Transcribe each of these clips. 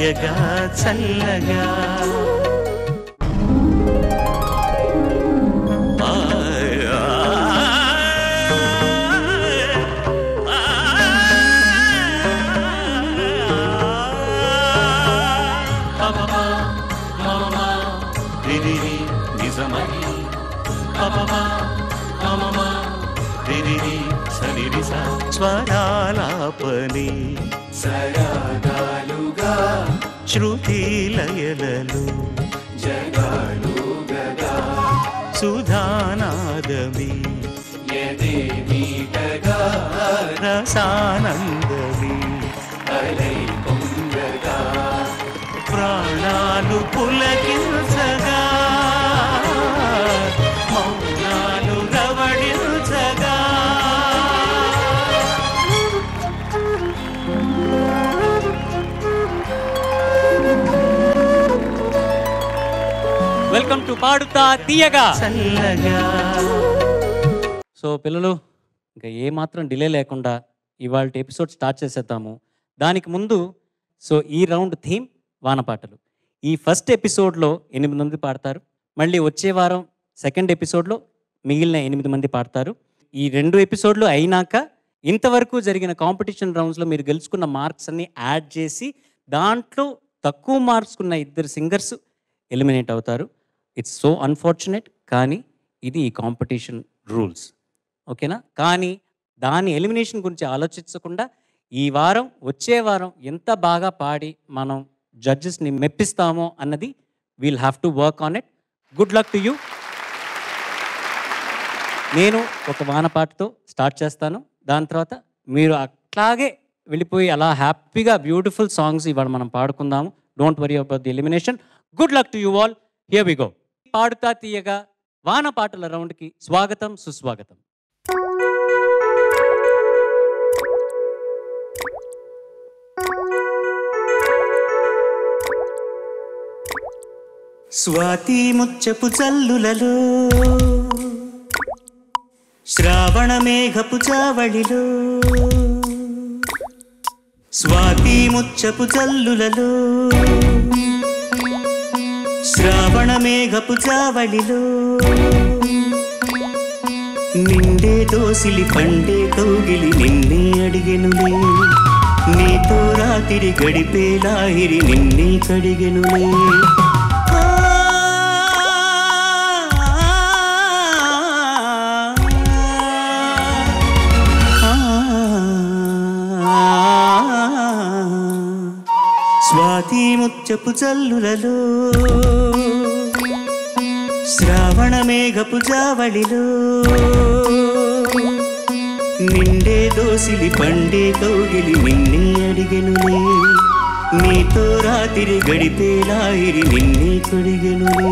తీయగా చల్లగా ఆయ్, రిరిరి నిజమై పపమా మమమా రిరిరి సరిరిస స్వరాలాపని సరాగాలుగా శృతి లయలలు జగాలు గగా సుధానాదమి రసానందమి అలై పొంగగా ప్రాణాలు పులకించగా మౌనాలు రవడించగా వెల్కమ్ టు పాడుతా తీయగా చల్లగా సో పిల్లలు ఇంకా ఏ మాత్రం డిలే లేకుండా ఇవాళ ఎపిసోడ్ స్టార్ట్ చేసేద్దాము దానికి ముందు సో ఈ రౌండ్ థీమ్ వానపాటలు ఈ ఫస్ట్ ఎపిసోడ్లో ఎనిమిది మంది పాడతారు మళ్ళీ వచ్చే వారం సెకండ్ ఎపిసోడ్లో మిగిలిన ఎనిమిది మంది పాడతారు ఈ రెండు ఎపిసోడ్లు అయినాక ఇంతవరకు జరిగిన కాంపిటీషన్ రౌండ్స్లో మీరు గెలుచుకున్న మార్క్స్ అన్ని యాడ్ చేసి దాంట్లో తక్కువ మార్క్స్ ఉన్న ఇద్దరు సింగర్స్ ఎలిమినేట్ అవుతారు ఇట్స్ సో అన్ఫార్చునేట్ కానీ ఇది ఈ కాంపిటీషన్ రూల్స్ ఓకేనా కానీ దాని ఎలిమినేషన్ గురించి ఆలోచించకుండా ఈ వారం వచ్చే వారం ఎంత బాగా పాడి మనం జడ్జెస్ని మెప్పిస్తామో అన్నది we'll have to work on it good luck to you నేను ఒక వానపాటతో స్టార్ట్ చేస్తాను దాని తర్వాత మీరు అట్లాగే వెళ్ళిపోయి అలా హ్యాపీగా బ్యూటిఫుల్ సాంగ్స్ ఇవాళ మనం పాడుకుందాము don't worry about the elimination good luck to you all here we go Paduta Theeyaga వానపాటల రౌండ్కి స్వాగతం సుస్వాగతం స్వాతి ముచ్చపు చల్లులలో శ్రావణ మేఘపు చావళిలో స్వాతి ముచ్చపు చల్లులలో శ్రావణ మేఘపు చావళిలో నిండే దోసిలి పండే కౌగిలి నిన్నే అడిగెనులే నీతో రాతిరి గడిపే లాహిరి నిన్నే కడిగెనులే ఆ, స్వాతి ముచ్చపు చల్లులలో శ్రావణ మేఘపు జావళిలో నిండే దోసిలి పండే కౌగిలి నిన్నే అడిగెనులే నీతో రాతిరి గడిపే లాహిరి నిన్నే కడిగెనులే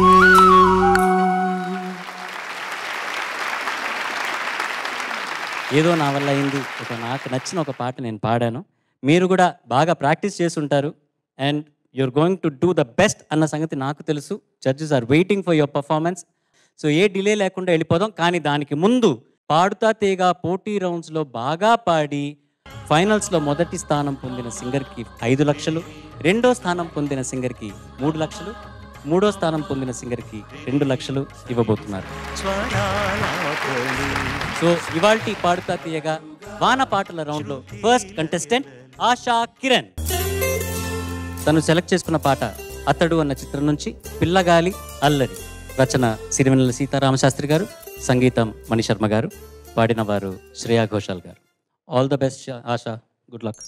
ఏదో నా వల్ల అయింది ఒక నాకు నచ్చిన ఒక పాట నేను పాడాను మీరు కూడా బాగా ప్రాక్టీస్ చేసి ఉంటారు and you're going to do the best అన్న సంగతి నాకు తెలుసు judges are waiting for your performance so a delay లేకుండా వెళ్ళిపోదాం కానీ దానికి ముందు పాడుతా తీగ పోటీ రౌండ్స్లో బాగా పాడి ఫైనల్స్లో మొదటి స్థానం పొందిన సింగర్కి ఐదు లక్షలు రెండో స్థానం పొందిన సింగర్కి మూడు లక్షలు మూడో స్థానం పొందిన సింగర్కి రెండు లక్షలు ఇవ్వబోతున్నారు స్వరాలాపని సో ఇవాల్టి పాడుతా తీయగా వాన పాటల రౌండ్లో ఫస్ట్ కంటెస్టెంట్ ఆశా కిరణ్ తను సెలెక్ట్ చేసుకున్న పాట అతడు అన్న చిత్రం నుంచి పిల్లగాలి అల్లరి రచన సిరివెన్నెల సీతారామశాస్త్రి గారు సంగీతం మణిశర్మ గారు పాడిన వారు Shreya Ghoshal garu all the best Asha good luck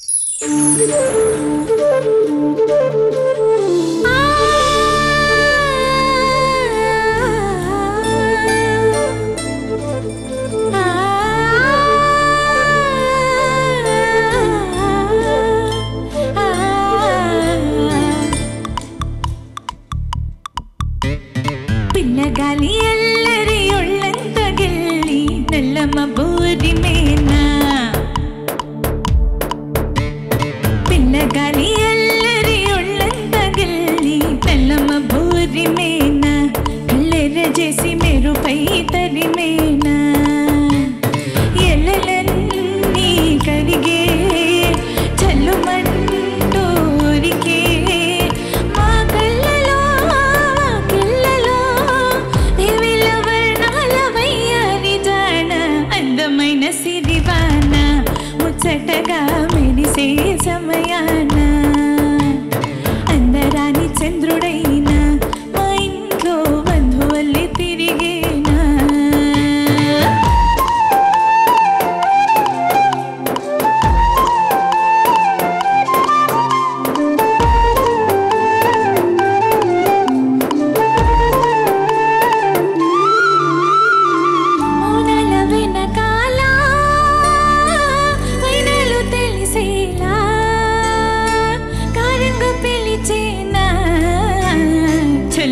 పిల్లగాలి అల్లరి ఒళ్ళంత గిల్లి నల్లమ్మ బూరి మేనా పిల్లగాలి అల్లరి ఒళ్ళంత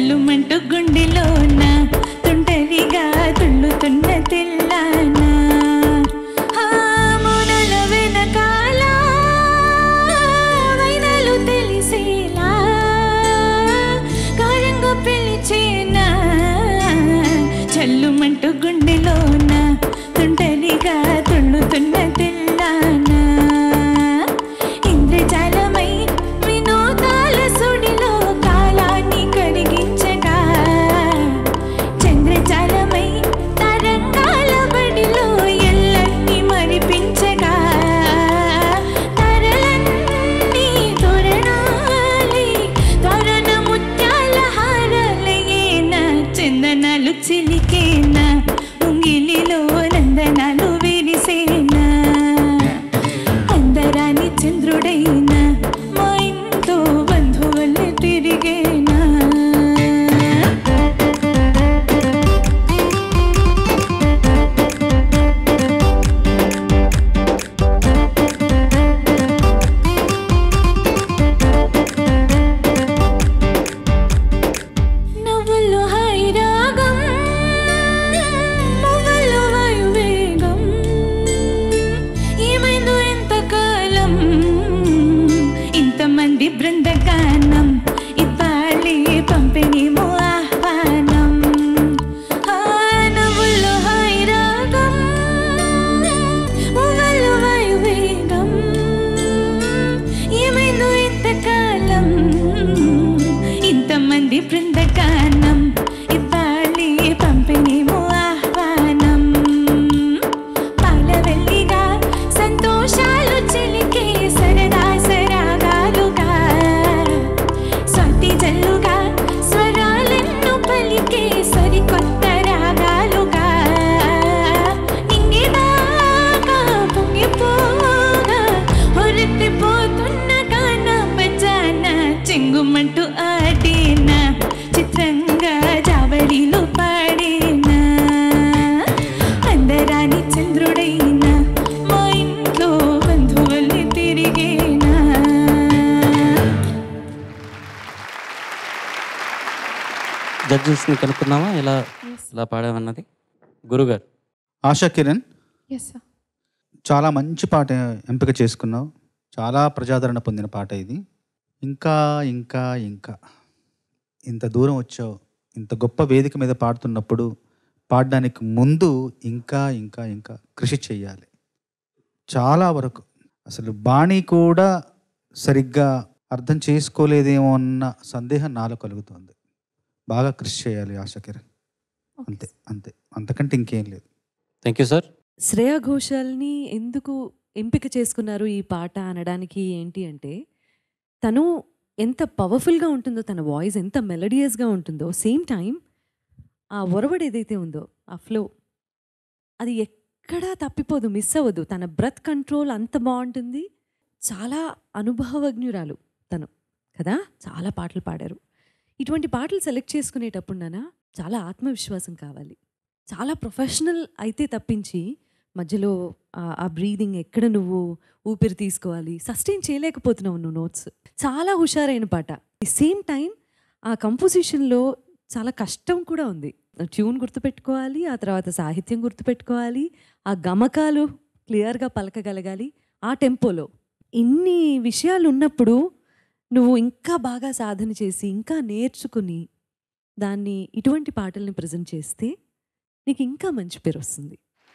జల్లుమంటూ గుండెలోన తుంటరిగా తుళ్ళుతున్న తెల్లాన ఆ మౌనాల వెనకాల వైనాలు తెలిసేలా కారంగా పిలిచేనా చల్లుమంటూ గుండెలోన తుంటరిగా తుళ్ళుతున్న తెల్లానా ఇంద్రజాలమై వినోదాల సుడిలో కాలాన్ని కడిగించగా చంద్రజాలమై తరంగాల బడిలో ఎల్లన్ని మరిపించగా తరలన్నీ తోరణాలై తోరణ ముత్యాల హారాలయేన చందనాలు చిలికేనా ముంగిలిలో నందనాలు విరిసేనా అందరాని చంద్రుడైనా మా ఇంట్లో బంధువులు తిరిగేనా నవ్వుల్లో హాయి రాగం మువ్వల్లో వాయువేగం ఏమైందో ఎంతకాలం ఇంతమంది బృందగానం ఇవ్వాలి పంపిణీమో ఆహ్వానం ఆ నవ్వుల్లో హాయి రాగం మువ్వల్లో వాయువేగం ఏమైందో ఎంతకాలం ఇంతమంది బృందగానం ఇవ్వాలి పంపిణీమో ఆహ్వానం పాలవెల్లిగా సంతోషాలు చిలికే సరదా సరాగాలుగా స్వాతి జల్లుగా స్వరాలెన్ను పలికే సరికొత్త రాగాలుగా నింగిదాకా పొంగిపోగా హొరెత్తిపోతున్న గాన బజాన చెంగుమంటూ ఆడేనా చిత్రంగా జావళిలో పాడేనా అందరాని చంద్రుడైనా మా ఇంట్లో బంధువుల్ని తిరిగేనా జడ్జెస్ని కనుక్కున్నావా ఎలా ఎలా పాడామన్నది గురుగారు ఆశా కిరణ్ ఎస్ సార్ చాలా మంచి పాట ఎంపిక చేసుకున్నావు చాలా ప్రజాదరణ పొందిన పాట ఇది ఇంకా ఇంకా ఇంకా ఇంత దూరం వచ్చావు ఇంత గొప్ప వేదిక మీద పాడుతున్నప్పుడు పాడడానికి ముందు ఇంకా ఇంకా ఇంకా కృషి చేయాలి చాలా వరకు అసలు బాణి కూడా సరిగ్గా అర్థం చేసుకోలేదేమో అన్న సందేహం నాలో కలుగుతుంది బాగా కృషి చేయాలి ఆశా కిరణ్ అంతే అంతే అంతకంటే ఇంకేం లేదు థ్యాంక్ యూ సార్ శ్రేయా ఘోషాల్ని ఎందుకు ఎంపిక చేసుకున్నారు ఈ పాట అనడానికి ఏంటి అంటే తను ఎంత పవర్ఫుల్గా ఉంటుందో తన వాయిస్ ఎంత మెలడియస్గా ఉంటుందో సేమ్ టైం ఆ ఒరవడి ఏదైతే ఉందో ఆ ఫ్లో అది ఎక్కడా తప్పిపోదు మిస్ అవ్వదు తన బ్రత్ కంట్రోల్ అంత బాగుంటుంది చాలా అనుభవజ్ఞురాలు తను కదా చాలా పాటలు పాడారు ఇటువంటి పాటలు సెలెక్ట్ చేసుకునేటప్పుడు నాన్న చాలా ఆత్మవిశ్వాసం కావాలి చాలా ప్రొఫెషనల్ అయితే తప్పించి మధ్యలో ఆ- ఆ బ్రీదింగ్ ఎక్కడ నువ్వు ఊపిరి తీసుకోవాలి సస్టైన్ చేయలేకపోతున్నావు నువ్వు నోట్స్ చాలా హుషారైన పాట సేమ్ టైం ఆ కంపోజిషన్లో చాలా కష్టం కూడా ఉంది ట్యూన్ గుర్తుపెట్టుకోవాలి ఆ తర్వాత సాహిత్యం గుర్తుపెట్టుకోవాలి ఆ గమకాలు క్లియర్గా పలకగలగాలి ఆ టెంపోలో ఇన్ని విషయాలు ఉన్నప్పుడు నువ్వు ఇంకా బాగా సాధన చేసి ఇంకా నేర్చుకుని దాన్ని ఇటువంటి పాటల్ని ప్రజెంట్ చేస్తే నీకు ఇంకా మంచి పేరు వస్తుంది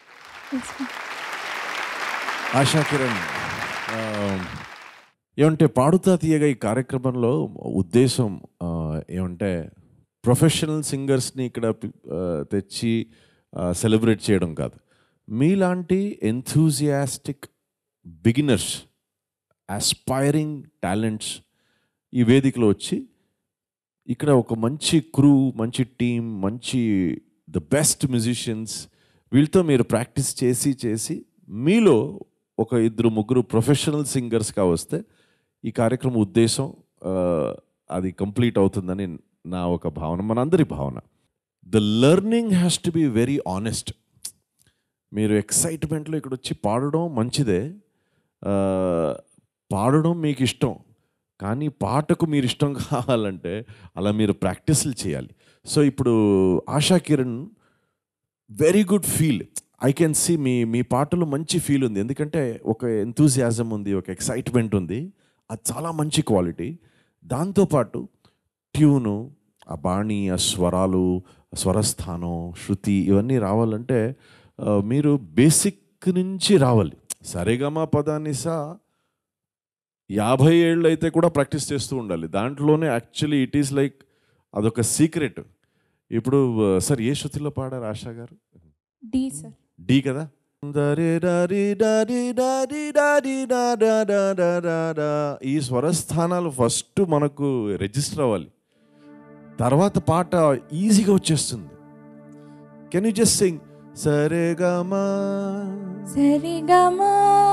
ఆశా కిరణ్ ఆ, ఏమంటే పాడుతా తీయగా ఈ కార్యక్రమంలో ఉద్దేశం ఆ, ఏమంటే ప్రొఫెషనల్ సింగర్స్ని ఇక్కడ పి- ఆ, తెచ్చి సెలబ్రేట్ చేయడం కాదు మీలాంటి ఎంథూజియాస్టిక్ బిగినర్స్ ఆస్పైరింగ్ టాలెంట్స్ ఈ వేదికలో వచ్చి ఇక్కడ ఒక మంచి క్రూ మంచి టీం మంచి ద బెస్ట్ మ్యూజిషియన్స్ వీళ్ళతో మీరు ప్రాక్టీస్ చేసి చేసి మీలో ఒక ఇద్దరు ముగ్గురు ప్రొఫెషనల్ సింగర్స్గా వస్తే ఈ కార్యక్రమం ఉద్దేశం ఆ, అది కంప్లీట్ అవుతుందని నా ఒక భావన మనందరి భావన the learning has to be very honest మీరు ఎక్సైట్మెంట్లో ఇక్కడ వచ్చి పాడడం మంచిదే ఆ, పాడడం మీకు ఇష్టం కానీ పాటకు మీరు ఇష్టం కావాలంటే అలా మీరు ప్రాక్టీస్లు చేయాలి సో ఇప్పుడు Asha Kiran very good feel I can see మీ మీ పాటలో మంచి ఫీల్ ఉంది ఎందుకంటే ఒక ఎంతూజియాజం ఉంది ఒక ఎక్సైట్మెంట్ ఉంది అది చాలా మంచి క్వాలిటీ దాంతోపాటు ట్యూను ఆ బాణి ఆ స్వరాలు ఆ స్వరస్థానం శృతి ఇవన్నీ రావాలంటే ఆ, మీరు బేసిక్ నుంచి రావాలి సరేగమా పదానిసా యాభై ఏళ్ళు అయితే కూడా ప్రాక్టీస్ చేస్తూ ఉండాలి దాంట్లోనే యాక్చువల్లీ ఇట్ ఈస్ లైక్ అదొక సీక్రెట్ ఇప్పుడు ఆ, సార్ ఏ శృతిలో పాడారు ఆశా గారు డి సార్ డి కదా దరి డరి డరి డరి డరి డా డా డా డా డా డా. ఈ స్వరస్థానాలు ఫస్ట్ మనకు రిజిస్టర్ అవ్వాలి తర్వాత పాట ఈజీగా వచ్చేస్తుంది కెన్ యూ జస్ట్ సింగ్ సరే గమా సరిగమా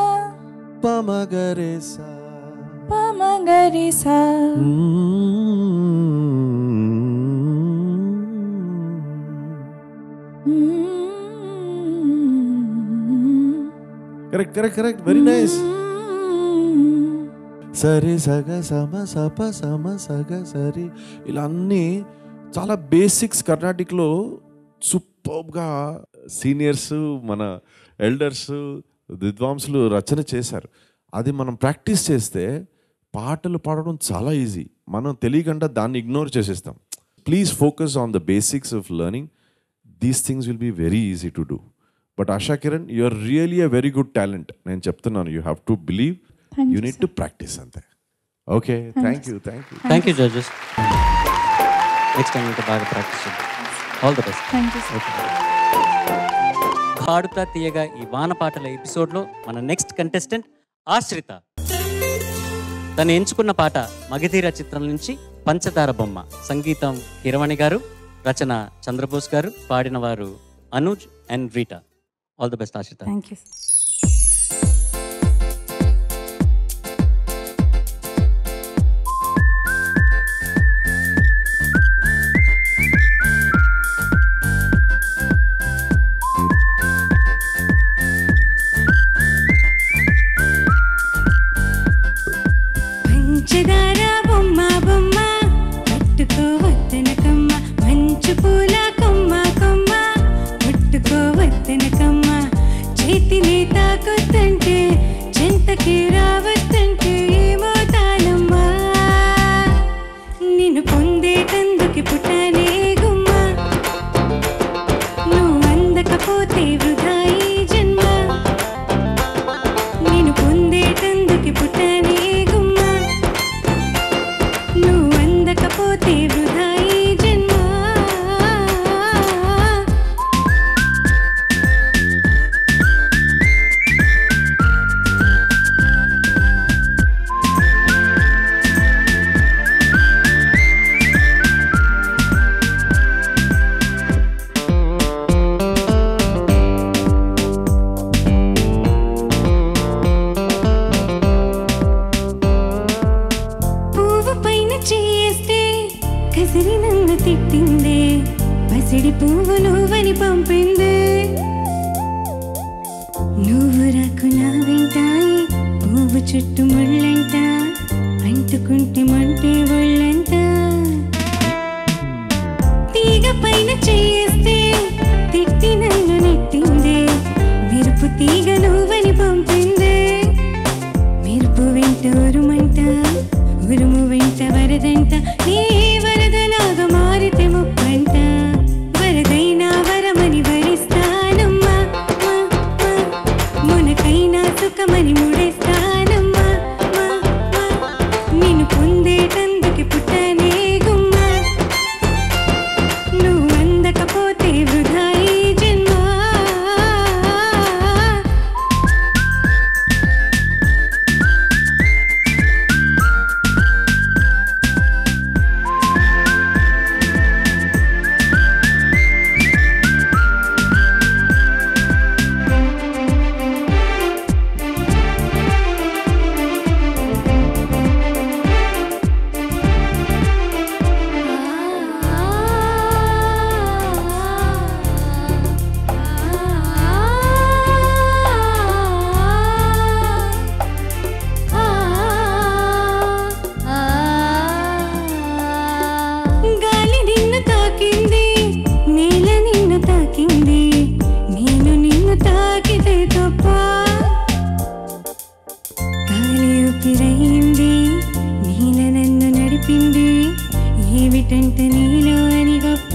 పమగరే సా పమగరి సా correct correct correct very nice సరే సగ సమ సప సమ సగ సరి ఇలా అన్నీ చాలా బేసిక్స్ కర్ణాటిక్లో సూపర్గా సీనియర్స్ మన ఎల్డర్స్ విద్వాంసులు రచన చేశారు అది మనం ప్రాక్టీస్ చేస్తే పాటలు పాడడం చాలా ఈజీ మనం తెలియకుండా దాన్ని ఇగ్నోర్ చేసేస్తాం please focus on the basics of learning these things will be very easy to do but Asha Kiran you are really a very good talent నేను చెప్తున్నాను you have to believe you need to practice అంతే okay thank you thank you thank you judges next time ఇంకా బాగా practice చేయండి all the best thank you sir Paduta Theeyaga ఈ వాన పాటల ఎపిసోడ్లో మన నెక్స్ట్ కంటెస్టెంట్ ఆశ్రిత తను ఎంచుకున్న పాట మగధీర చిత్రం నుంచి పంచదార బొమ్మ సంగీతం కిరవాణి గారు రచన చంద్రబోస్ గారు పాడిన వారు Anuj and Rita all the best Ashritha thank you పంచదార బొమ్మ బొమ్మ పట్టుకోవద్దనకమ్మ మంచు పూల కొమ్మ కొమ్మ ముట్టుకోవద్దనకమ్మ చేతిని తాకొద్దంటే చెంతకి రావద్దంటే ఏమో తానమ్మా నిన్ను పొందేటందుకు పుట్టనే గుమ్మ నువ్వు అందకపోతే వృధా ఈ జన్మ నేను పొందేటందుకు పుట్టనే గుమ్మ నువ్వు అందకపోతే వృధా ఈ జన్మ పువ్వు పైన చేస్తే కసిరి నన్ను తిట్టిందే పసిడి పువ్వు నువ్వని పంపిందే నువ్వు రాకు నా వెంటాయి పువ్వు చుట్టూ ముళ్ళంట అంటుకుంటే మంటే ఒళ్ళంట తీగ పైన చేస్తే తిట్టి నన్ను నెట్టిందే మెరుపు తీగ నువ్వని పంపిందే మెరుపు వెంట ఉరుమంట ఉరుము వెంట వరదంట నీ వరదలాగా మారితే ముప్పంట వరదైనా వరమని వరిస్తానమ్మా మా, మా. మునకైనా సుఖమని ముడేస్తానమ్మా మా, మా. నిన్ను పొందేటందుకు పుట్టనే గుమ్మ నువ్వు అందకపోతే వృధా ఈ జన్మ ఏమిటంట నీలో అని గొప్ప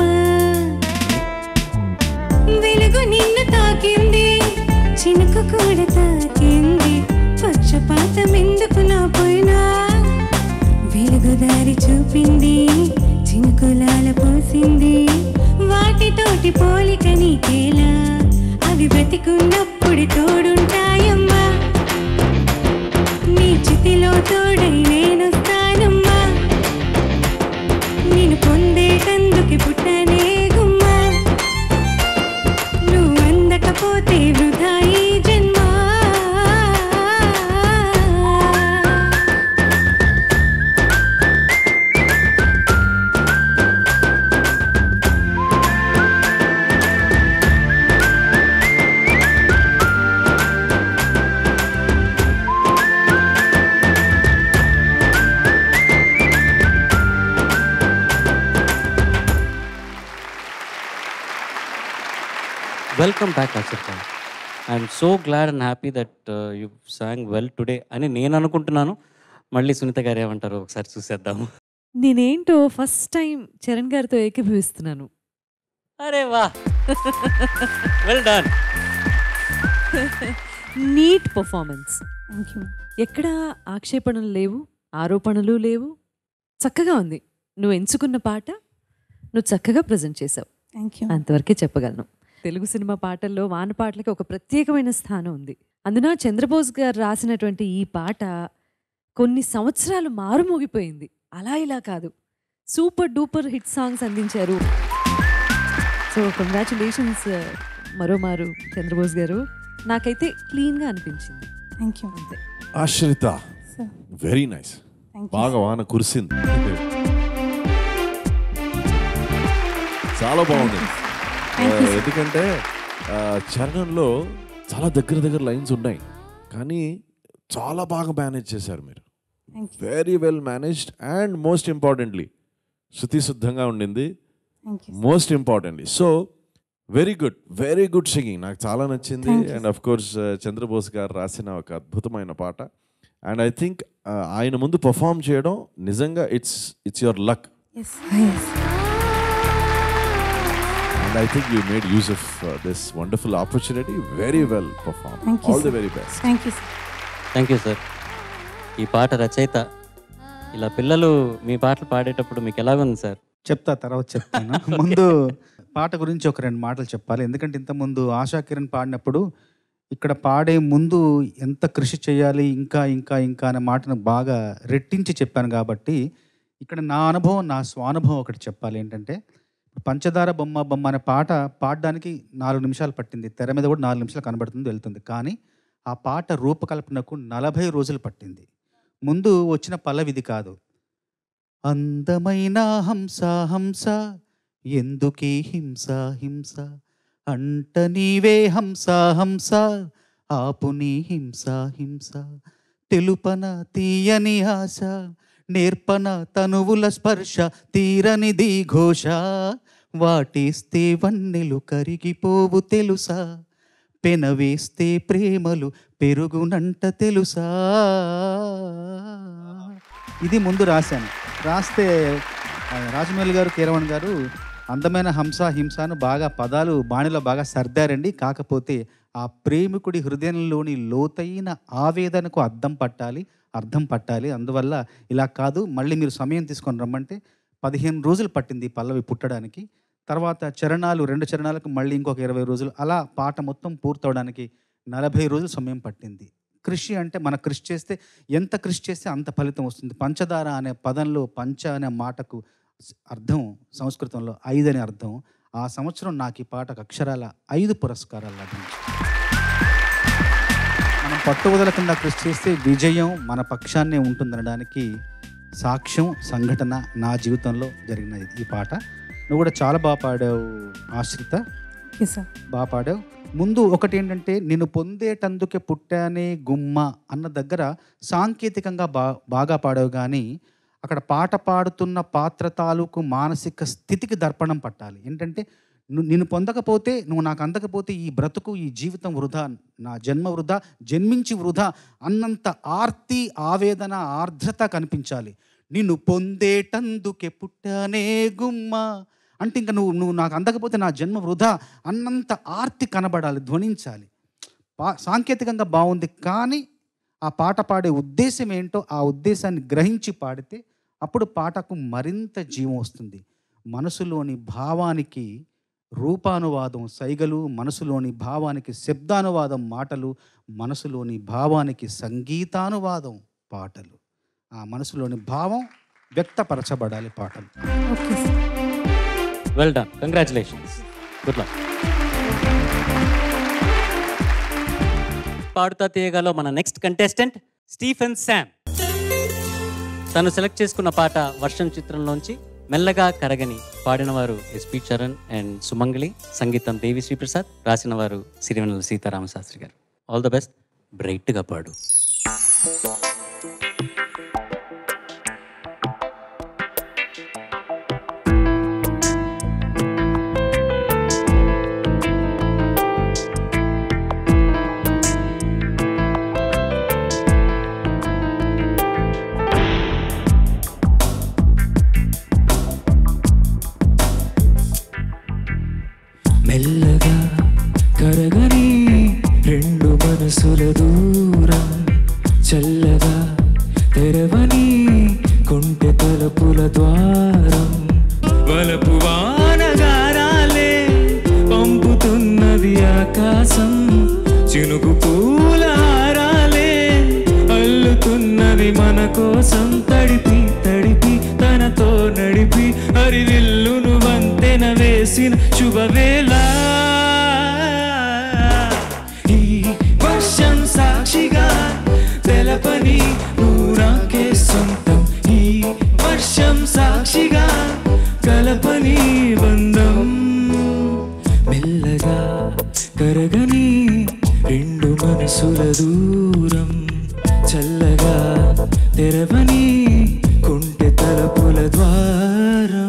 వెలుగు నిన్ను తాకింది చినుకు కూడా తాకింది పక్షపాతం ఎందుకు నా పోయినా వెలుగు దారి చూపింది చినుకులాల పోసింది వాటితోటి పోలిక నీకేలా అవి బ్రతికున్నప్పుడు తోడుంటాయమ్మా నీ చితిలో తోడై నేనొస్తానమ్మా నేను పొందేటందుకు పుట్టనే గుమ్మా నువ్వు అందకపోతే వృధా ఈ జన్మ welcome back Akshitha I'm so glad and happy that you sang well today అని నేను అనుకుంటున్నాను మళ్ళీ సునీత గారు ఏమంటారు ఒకసారి చూసేద్దాము నేనేంటో ఫస్ట్ టైం చరణ్ గారితో ఏకీభవిస్తున్నాను అరే వా well done neat performance thank you ఎక్కడా ఆక్షేపణలు లేవు ఆరోపణలు లేవు చక్కగా ఉంది నువ్వు ఎంచుకున్న పాట నువ్వు చక్కగా ప్రజెంట్ చేసావు థ్యాంక్ యూ అంతవరకే చెప్పగలను తెలుగు సినిమా పాటల్లో వాన పాటలకి ఒక ప్రత్యేకమైన స్థానం ఉంది అందున చంద్రబోస్ గారు రాసినటువంటి ఈ పాట కొన్ని సంవత్సరాలు మారుమోగిపోయింది అలా ఇలా కాదు సూపర్ డూపర్ హిట్ సాంగ్స్ అందించారు సో కంగ్రాచులేషన్స్ మరోమారు చంద్రబోస్ గారు నాకైతే క్లీన్గా అనిపించింది థ్యాంక్ యూ అంతే ఆశ్రిత సార్ వెరీ నైస్ థ్యాంక్ బాగా వాన కురిసింది చాలా బాగుంది Thank you, ఆ, sir. ఎందుకంటే ఆ, చరణంలో చాలా దగ్గర దగ్గర లైన్స్ ఉన్నాయి కానీ చాలా బాగా మేనేజ్ చేశారు మీరు thank you very well managed and most importantly శృతి శుద్ధంగా ఉండింది thank you most importantly so very good very good singing నాకు చాలా నచ్చింది Thank you. And of course Chandrabose garu రాసిన ఒక అద్భుతమైన పాట అండ్ ఐ థింక్ ఆయన ముందు పర్ఫామ్ చేయడం నిజంగా it's it's your luck yes yes and I think you made use of this wonderful opportunity very well perform Thank you, all the sir. Very best thank you sir thank you sir ఈ పాట రచయిత ఇలా పిల్లలు మీ పాటలు పాడేటప్పుడు మీకు ఎలాగుంది sir చెప్తా తర్వాత చెప్తాను ముందు పాట గురించి ఒక రెండు మాటలు చెప్పాలి ఎందుకంటే ఇంతకుముందు ఆశా కిరణ్ పాడినప్పుడు ఇక్కడ పాడే ముందు ఎంత కృషి చేయాలి ఇంకా ఇంకా ఇంకా అనే మాటను బాగా రెట్టించి చెప్పాను కాబట్టి ఇక్కడ నా అనుభవం నా స్వానుభవం ఒకటి చెప్పాలి ఏంటంటే పంచదార బొమ్మ బొమ్మ అనే పాట పాడడానికి నాలుగు నిమిషాలు పట్టింది తెర మీద కూడా నాలుగు నిమిషాలు కనబడుతుంది వెళ్తుంది కానీ ఆ పాట రూపకల్పనకు నలభై రోజులు పట్టింది ముందు వచ్చిన పల్లవిది కాదు అందమైన హంస హంస ఎందుకీ హింస హింస అంట నీవే హంస హంస ఆపు నీ హింస హింస తెలుపన తీయని ఆశ నేర్పన తనువుల స్పర్శ తీరనిది ఘోష వాటిస్తే వన్నెలు కరిగిపోవు తెలుసా పెనవేస్తే ప్రేమలు పెరుగునంట తెలుసా ఇది ముందు రాశాను రాస్తే ఆ, రాజమౌళి గారు కీరవణ్ గారు అందమైన హంస హింసను బాగా పదాలు బాణిలో బాగా సర్దారండి కాకపోతే ఆ ప్రేమికుడి హృదయంలోని లోతైన ఆవేదనకు అర్థం పట్టాలి అర్థం పట్టాలి అందువల్ల ఇలా కాదు మళ్ళీ మీరు సమయం తీసుకొని రమ్మంటే పదిహేను రోజులు పట్టింది ఈ పల్లవి పుట్టడానికి తర్వాత చరణాలు రెండు చరణాలకు మళ్ళీ ఇంకొక ఇరవై రోజులు అలా పాట మొత్తం పూర్తవడానికి నలభై రోజులు సమయం పట్టింది కృషి అంటే మన కృషి చేస్తే ఎంత కృషి చేస్తే అంత ఫలితం వస్తుంది పంచదార అనే పదంలో పంచ అనే మాటకు స్- అర్థం సంస్కృతంలో ఐదు అనే అర్థం ఆ సంవత్సరం నాకు ఈ పాటకు అక్షరాల ఐదు పురస్కారాలు లభించాయి మనం పట్టువదల కింద కృషి చేస్తే విజయం మన పక్షాన్నే ఉంటుందనడానికి సాక్ష్యం సంఘటన నా జీవితంలో జరిగిన ఈ పాట నువ్వు కూడా చాలా బాగా పాడావు ఆశ్రిత ఎస్ సార్ బాగా పాడావు ముందు ఒకటి ఏంటంటే నేను పొందేటందుకే పుట్టానే గుమ్మ అన్న దగ్గర సాంకేతికంగా బా బాగా పాడావు కానీ అక్కడ పాట పాడుతున్న పాత్ర తాలూకు మానసిక స్థితికి దర్పణం పట్టాలి ఏంటంటే ను- నిన్ను పొందకపోతే నువ్వు నాకు అందకపోతే ఈ బ్రతుకు ఈ జీవితం వృధా నా జన్మ వృధా జన్మించి వృధా అన్నంత ఆర్తి ఆవేదన ఆర్ద్రత కనిపించాలి నిన్ను పొందేటందుకే పుట్టానే గుమ్మ అంటే ఇంకా నువ్వు నువ్వు నాకు అందకపోతే నా జన్మ వృధా అన్నంత ఆర్తి కనబడాలి ధ్వనించాలి పా సాంకేతికంగా బాగుంది కానీ ఆ పాట పాడే ఉద్దేశం ఏంటో ఆ ఉద్దేశాన్ని గ్రహించి పాడితే అప్పుడు పాటకు మరింత జీవం వస్తుంది మనసులోని భావానికి రూపానువాదం సైగలు మనసులోని భావానికి శబ్దానువాదం మాటలు మనసులోని భావానికి సంగీతానువాదం పాటలు ఆ మనసులోని భావం వ్యక్తపరచబడాలి పాటలు okay sir well done congratulations good luck పాడుతా తీయగాలో మన నెక్స్ట్ కంటెస్టెంట్ స్టీఫెన్ శామ్ తను సెలెక్ట్ చేసుకున్న పాట వర్షం చిత్రంలోంచి మెల్లగా కరగని పాడిన వారు ఎస్పి చరణ్ అండ్ సుమంగళి సంగీతం దేవి శ్రీప్రసాద్ రాసిన వారు సిరివెన్నెల సీతారామ శాస్త్రి గారు ఆల్ ద బెస్ట్ బ్రైట్గా పాడు మెల్లగా కరగని రెండు మనసుల దూరం చల్లగా తెరవని కొంటె తలుపుల ద్వారం వలపు వానగారాలే పంపుతున్నది ఆకాశం చినుకు పూల హారాలే అల్లుతున్నది మన కోసం తడిపి తడిపి తనతో నడిపి హరివిల్లును వంతెన వేసిన శుభవేళ ఈ వర్షం సాక్షిగా తెలపని నువ్వు నాకే సొంతం ఈ వర్షం సాక్షిగా కలపని బంధం మెల్లగా కరగని రెండు మనసుల దూరం చల్లగా తెరవని కొంటె తలపుల ద్వారం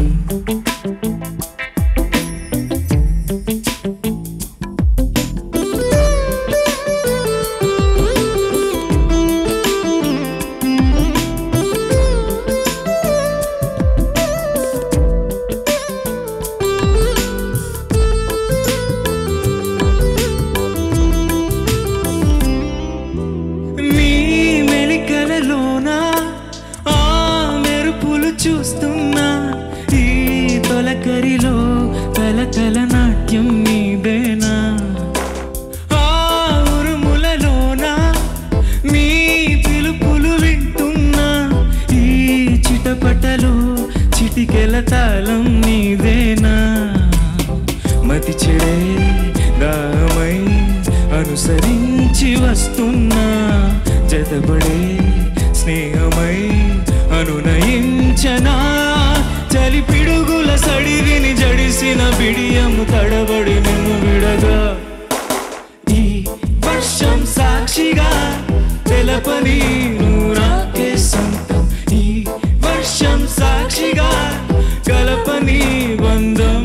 నీ మెలికలలోన ఆ మెరుపులు చూస్తున్నా ఈ తొలకరిలో కలకల నాట్యం నీదేనా ఆ ఉరుములలోన నీ పిలుపులు వింటున్నా ఈ చిటపటలో చిటికెల తాళం నీదేనా మతి చెడే దామై అనుసరించి వస్తున్నా జతబడే స్నేహమై అనునయించనా చలి పిడుగుల సడివిని జడిసిన బిడియము తడబడి నిన్ను విడగా ఈ వర్షం సాక్షిగా తెలపని నువ్వు నాకే సొంతం ఈ వర్షం సాక్షిగా కలపని బంధం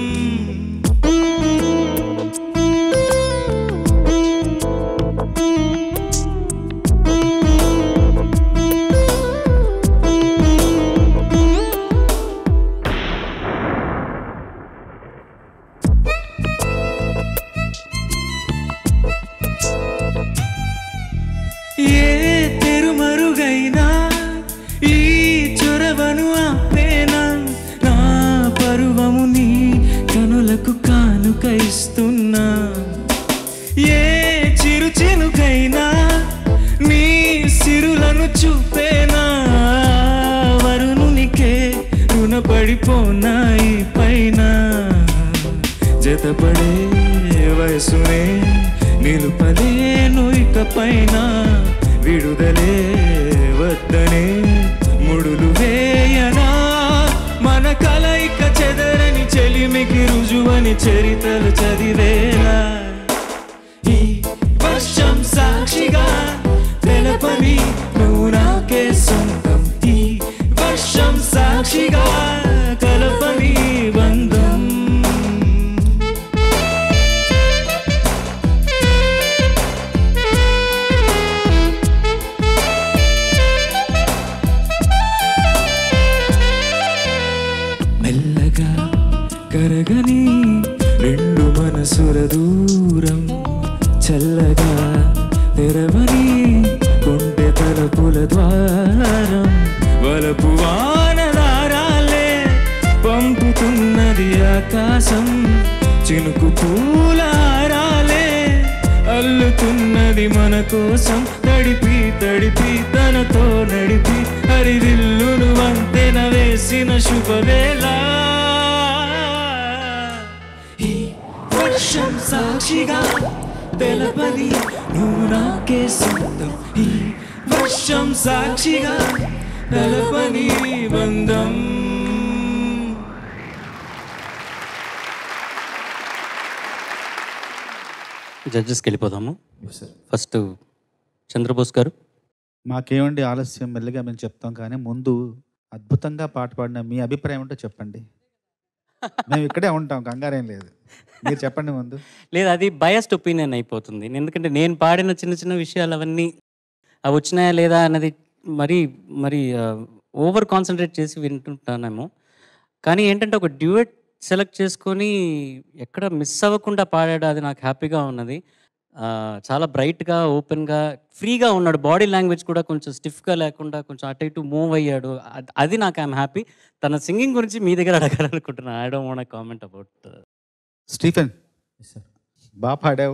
ఏ తెరుమరుగైనా ఈ చొరవను ఆపేనా నా పరువము నీ కనులకు కానుక ఇస్తున్నా ఏ చిరు చినుకైనా నీ సిరులను చూపేనా వరుణునికే రుణపడిపోనా ఈ పైన జతపడే వయసునే నిలుపలేను ఇక పైన విడుదలే వద్దనే ముడులు వేయనా మన కలయిక చెదరని చెలిమికి రుజువని చరితలు చదివేలా ఈ వర్షం సాక్షిగా తెలపని నువ్వు నాకే సొంతం ఈ వర్షం సాక్షిగా కలపని బంధం వలపు వానదారాలే పంపుతున్నది ఆకాశం చినుకు పూలారాలే అల్లుతున్నది మన కోసం తడిపి తడిపి తనతో నడిపి హరిదిల్లును వంతెన వేసిన శుభవేళ ఈ వర్షం సాక్షిగా తెలపని నువ్వు నాకే సొంతం ఈ వర్షం సాక్షిగా తెలపని బంధం జడ్జెస్కి వెళ్ళిపోదాము ఫస్ట్ చంద్రబోస్ గారు మాకేమండి ఆలస్యం మెల్లిగా మేము చెప్తాం కానీ ముందు అద్భుతంగా పాట పాడిన మీ అభిప్రాయం ఏంటో చెప్పండి మేము ఇక్కడే ఉంటాం కంగారేం లేదు మీరు చెప్పండి ముందు లేదు అది బయస్డ్ ఒపీనియన్ అయిపోతుంది ఎందుకంటే నేను పాడిన చిన్న చిన్న విషయాలు అవన్నీ అవి వచ్చినాయా లేదా అన్నది మరి మరి ఓవర్ కాన్సన్ట్రేట్ చేసి వింటుంటానేమో కానీ ఏంటంటే ఒక డ్యూయట్ సెలెక్ట్ చేసుకొని ఎక్కడ మిస్ అవ్వకుండా పాడాడు అది నాకు హ్యాపీగా ఉన్నది ఆ, చాలా బ్రైట్గా ఓపెన్గా ఫ్రీగా ఉన్నాడు బాడీ లాంగ్వేజ్ కూడా కొంచెం స్టిఫ్గా లేకుండా కొంచెం అటు ఇటు మూవ్ అయ్యాడు అద్- అది నాకు ఐఎమ్ హ్యాపీ తన సింగింగ్ గురించి మీ దగ్గర అడగాలనుకుంటున్నాను I don't want comment about Stephen బాగా పాడావు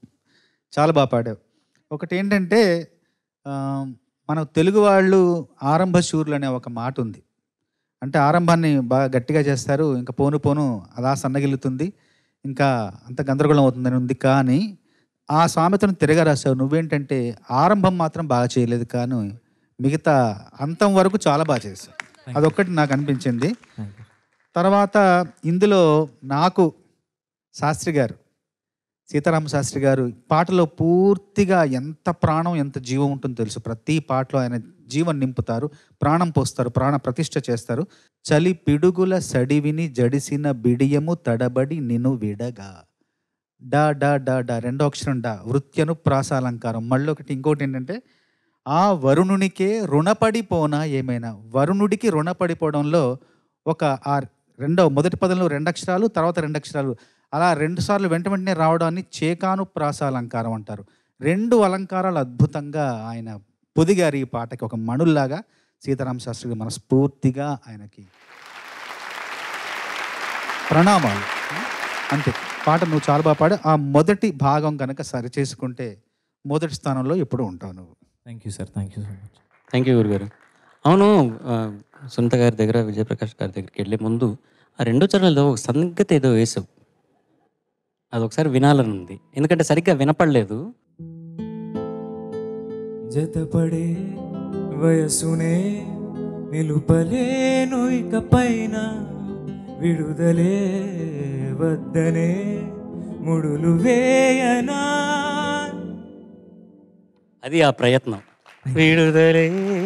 చాలా బాగా పాడావు ఒకటి ఏంటంటే ఆ, మన తెలుగు వాళ్ళు ఆరంభ శూరులు అనే ఒక మాట ఉంది అంటే ఆరంభాన్ని బాగా గట్టిగా చేస్తారు ఇంకా పోను పోను అలా సన్నగిల్లుతుంది ఇంకా అంత గందరగోళం అవుతుందని ఉంది కానీ ఆ సామెతను తిరగా రాశావు నువ్వేంటంటే ఆరంభం మాత్రం బాగా చేయలేదు కానీ మిగతా అంతం వరకు చాలా బాగా చేశావు అదొక్కటి నాకు అనిపించింది తర్వాత ఇందులో నాకు శాస్త్రి గారు సీతారామ శాస్త్రి గారు పాటలో పూర్తిగా ఎంత ప్రాణం ఎంత జీవం ఉంటుందో తెలుసు ప్రతి పాటలో ఆయన జీవం నింపుతారు ప్రాణం పోస్తారు ప్రాణ ప్రతిష్ఠ చేస్తారు చలి పిడుగుల సడివిని జడిసిన బిడియము తడబడి నిను విడగా డా డా డా డా రెండో అక్షరం డా వృత్యను ప్రాసాలంకారం మళ్ళీ ఒకటి ఇంకోటి ఏంటంటే ఆ వరుణునికే రుణపడిపోనా ఏమైనా వరుణుడికి రుణపడిపోవడంలో ఒక ఆ రెండో మొదటి పదంలో రెండు అక్షరాలు తర్వాత రెండు అక్షరాలు అలా రెండు సార్లు వెంట వెంటనే రావడాన్ని చేకాను ప్రాసాలంకారం అంటారు రెండు అలంకారాలు అద్భుతంగా ఆయన పొదిగారు ఈ పాటకి ఒక మణుల్లాగా సీతారామ శాస్త్రి గారు మనస్ఫూర్తిగా ఆయనకి ప్రణామాలు అంతే పాట నువ్వు చాలా బాగా పాడు ఆ మొదటి భాగం కనుక సరి చేసుకుంటే మొదటి స్థానంలో ఎప్పుడు ఉంటావు నువ్వు thank you sir thank you so much thank you గురుగారు అవును ఆ, సునీత గారి దగ్గర విజయప్రకాష్ గారి దగ్గరికి వెళ్ళే ముందు ఆ రెండో చరణంలో ఒక సంగతి ఏదో వేసావు అది ఒకసారి వినాలని ఉంది ఎందుకంటే సరిగ్గా వినపడలేదు జతపడే వయసునే నిలుపలేను ఇక పైన విడుదలే వద్దనే ముడులు వేయనా అది ఆ ప్రయత్నం విడుదలే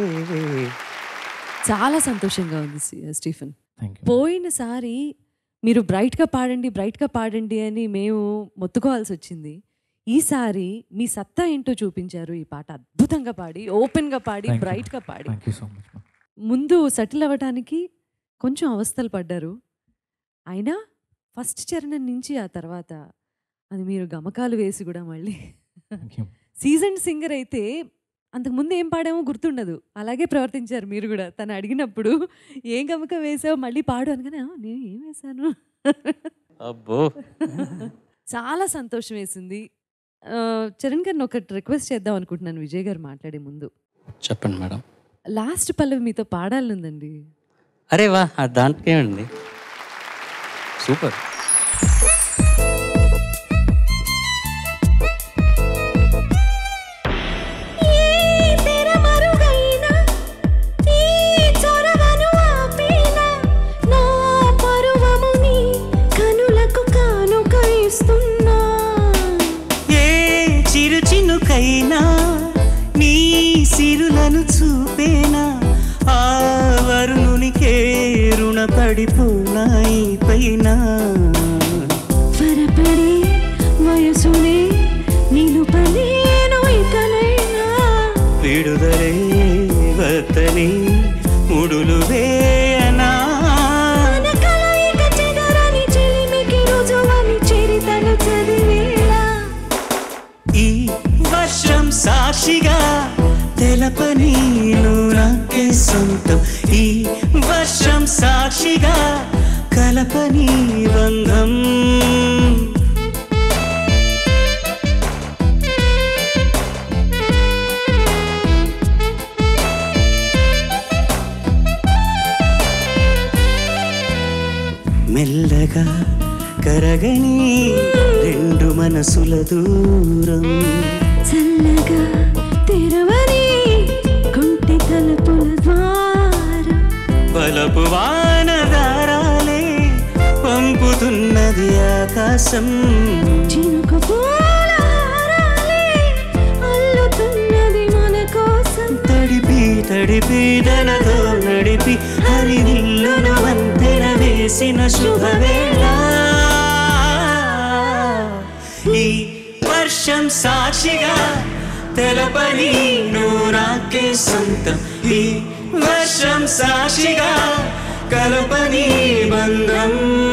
చాలా సంతోషంగా ఉంది సి- స్టీఫెన్ థ్యాంక్ యూ పోయినసారి మీరు బ్రైట్గా పాడండి బ్రైట్గా పాడండి అని మేము మొత్తుకోవాల్సి వచ్చింది ఈసారి మీ సత్తా ఏంటో చూపించారు ఈ పాట అద్భుతంగా పాడి ఓపెన్గా పాడి Thank you. బ్రైట్గా పాడి థ్యాంక్ యూ సో మచ్ ముందు సెటిల్ అవ్వటానికి కొంచెం అవస్థలు పడ్డారు అయినా ఫస్ట్ చరణం నుంచి ఆ తర్వాత అది మీరు గమకాలు వేసి కూడా మళ్ళీ థ్యాంక్ యూ సీజన్ సింగర్ అయితే అంతకుముందు ఏం పాడామో గుర్తుండదు అలాగే ప్రవర్తించారు మీరు కూడా తను అడిగినప్పుడు ఏం గమకం వేసావు మళ్ళీ పాడు అనగానే "ఆ, నేను ఏం వేశాను అబ్బో చాలా సంతోషం వేసింది ఆ, చరణ్ గారిని ఒకటి రిక్వెస్ట్ చేద్దాం అనుకుంటున్నాను విజయ్ గారు మాట్లాడే ముందు చెప్పండి మేడం లాస్ట్ పల్లవి మీతో పాడాలనుందండి అరే వా ఆ దాంట్లో ఏమండి సూపర్ ఏ చిరు చినుకైనా నీ సిరులను చూపేనా ఆ వరుణునికే రుణపడిపోనాయి పైన త్వరపడి వయసునే నిలుపలేను ఇకనైనా విడుదలే వద్దని ముడులు వేయనా మన కలయిక చెదరని చెలిమికి రుజువని చరితను చదివేలా ఈ వర్షం సాక్షిగా తెల తెలపని నువ్వు నాకే సొంతం ఈ వర్షం సాక్షిగా కలపని బంధం మెల్లగా కరగని రెండు మనసుల దూరం చల్లగా తెరవని కొంటె తలుపుల ద్వారం బలపు వానదారాలే పంపుతున్నది ఆకాశం చినుకు పూల హారాలే అల్లుతున్నది మన కోసం తడిపి తడిపి దనతో నడిపి హరినిల్లును వంతెన వేసిన శుభవేళ ఈ వర్షం సాక్షిగా తెలపని నువ్వు నాకే సొంతం ఈ వర్షం సాక్షిగా కలపని బంధం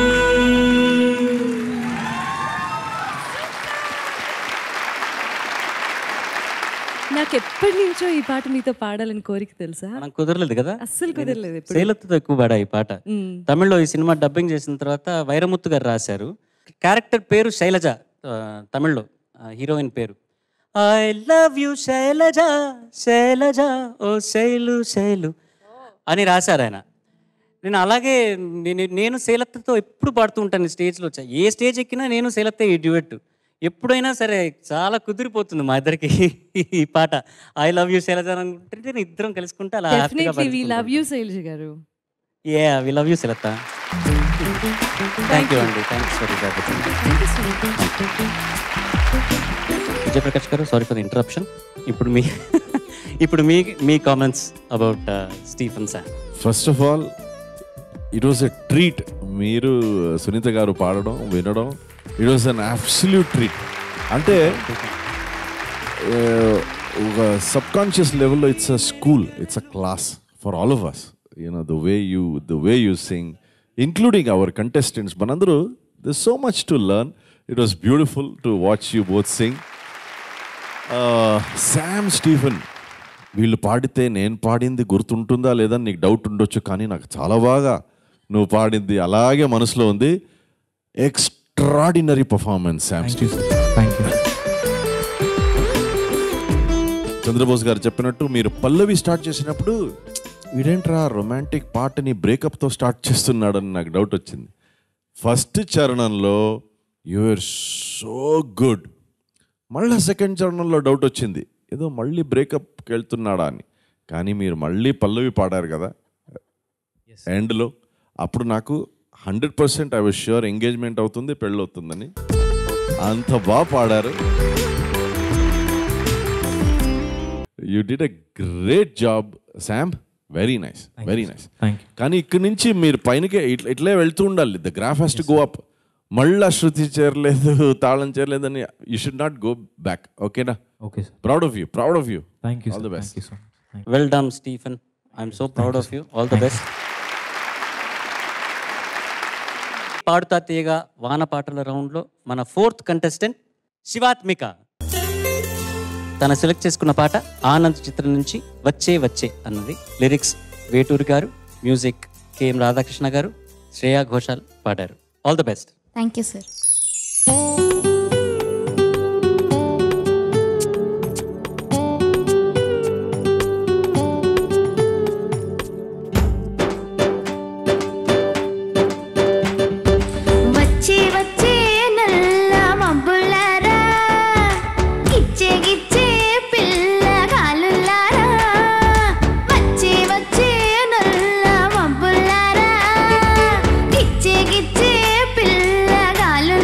నాకు ఎప్పటి నుంచో ఈ పాట మీతో పాడాలని కోరిక తెలుసా మనం కుదరలేదు కదా అస్సలు కుదరలేదు ఎప్పుడు. శైలత్తో ఎక్కువ పాడా ఈ పాట మ్మ్. తమిళ్లో ఈ సినిమా డబ్బింగ్ చేసిన తర్వాత వైరముత్తు గారు రాశారు క్యారెక్టర్ పేరు శైలజ ఆ, తమిళ్లో హీరోయిన్ పేరు I love you Shailaja Shailaja ఓ శైలు శైలు అని రాశారు ఆయన నేను అలాగే నేను నేను శైలత్తతో ఎప్పుడు పాడుతూ ఉంటాను స్టేజ్లో వచ్చా ఏ స్టేజ్ ఎక్కినా నేను శైలత్తే ఈ డ్యూయట్ ఎప్పుడైనా సరే చాలా కుదిరిపోతుంది మా ఇద్దరికి ఈ పాట ఐ లవ్ యూ శైలజ అని అనుకుంటే నేను ఇద్దరం కలుసుకుంటే అలా definitely we love you Shailaja garu ఏ వి లవ్ యూ శిలత థ్యాంక్ యూ అండి thanks for this Vijayaprakash garu sorry for interruption ఇప్పుడు మీ ఇప్పుడు మీ మీ comments about Stephen sir first of all it was a treat మీరు సునీత గారు పాడడం వినడం it was an absolute treat అంటే ఆ, ఒక సబ్ కాన్షియస్ లెవెల్లో it's a school it's a class for all of us you know the way you the way you sing including our contestants మనందరూ the so much to learn it was beautiful to watch you both sing Sam Stephen వీళ్ళు పాడితే నేను పాడింది గుర్తుంటుందా లేదా నీకు doubt ఉండొచ్చు కానీ నాకు చాలా బాగా నువ్వు పాడింది అలాగే మనసులో ఉంది extraordinary performance Sam Stephen thank you Chandrabose garu చెప్పినట్టు మీరు పల్లవి స్టార్ట్ చేసినప్పుడు వీడేంట్రా రొమాంటిక్ పాటని బ్రేకప్తో స్టార్ట్ చేస్తున్నాడని నాకు డౌట్ వచ్చింది ఫస్ట్ చరణంలో యూఆర్ సో గుడ్ మళ్ళీ సెకండ్ చరణంలో డౌట్ వచ్చింది ఏదో మళ్ళీ బ్రేకప్కి వెళ్తున్నాడా అని కానీ మీరు మళ్ళీ పల్లవి పాడారు కదా ఎండ్లో అప్పుడు నాకు hundred percent I was sure engagement అవుతుంది పెళ్ళి అవుతుందని అంత బాగా పాడారు you did a great job Sam very nice very nice thank you కానీ ఇక్కడి నుంచి మీరు పైనకే ఇట్లా ఇట్లే వెళ్తూ ఉండాలి the graph has to go up మళ్ళా శృతి చేరలేదు తాళం చేరలేదని you should not go back ఓకేనా okay sir proud of you proud of you thank you All sir the best. Thank you so much well done Stephen I'm so proud of you all the best Paduta Theeyaga వాన పాటల రౌండ్లో మన fourth contestant Shivathmika తన select చేసుకున్న పాట ఆనంద్ చిత్రం నుంచి వచ్చే వచ్చే అన్నది లిరిక్స్ వేటూరు గారు మ్యూజిక్ కెఎం రాధాకృష్ణ గారు శ్రేయా ఘోషాల్ పాడారు all the best thank you sir వచ్చే వచ్చే నల్ల మబ్బులారా గిచ్చే గిచ్చే పిల్ల కాలులారా వచ్చే వచ్చే నల్ల మబ్బులారా గిచ్చే గిచ్చే పిల్ల కాలులారా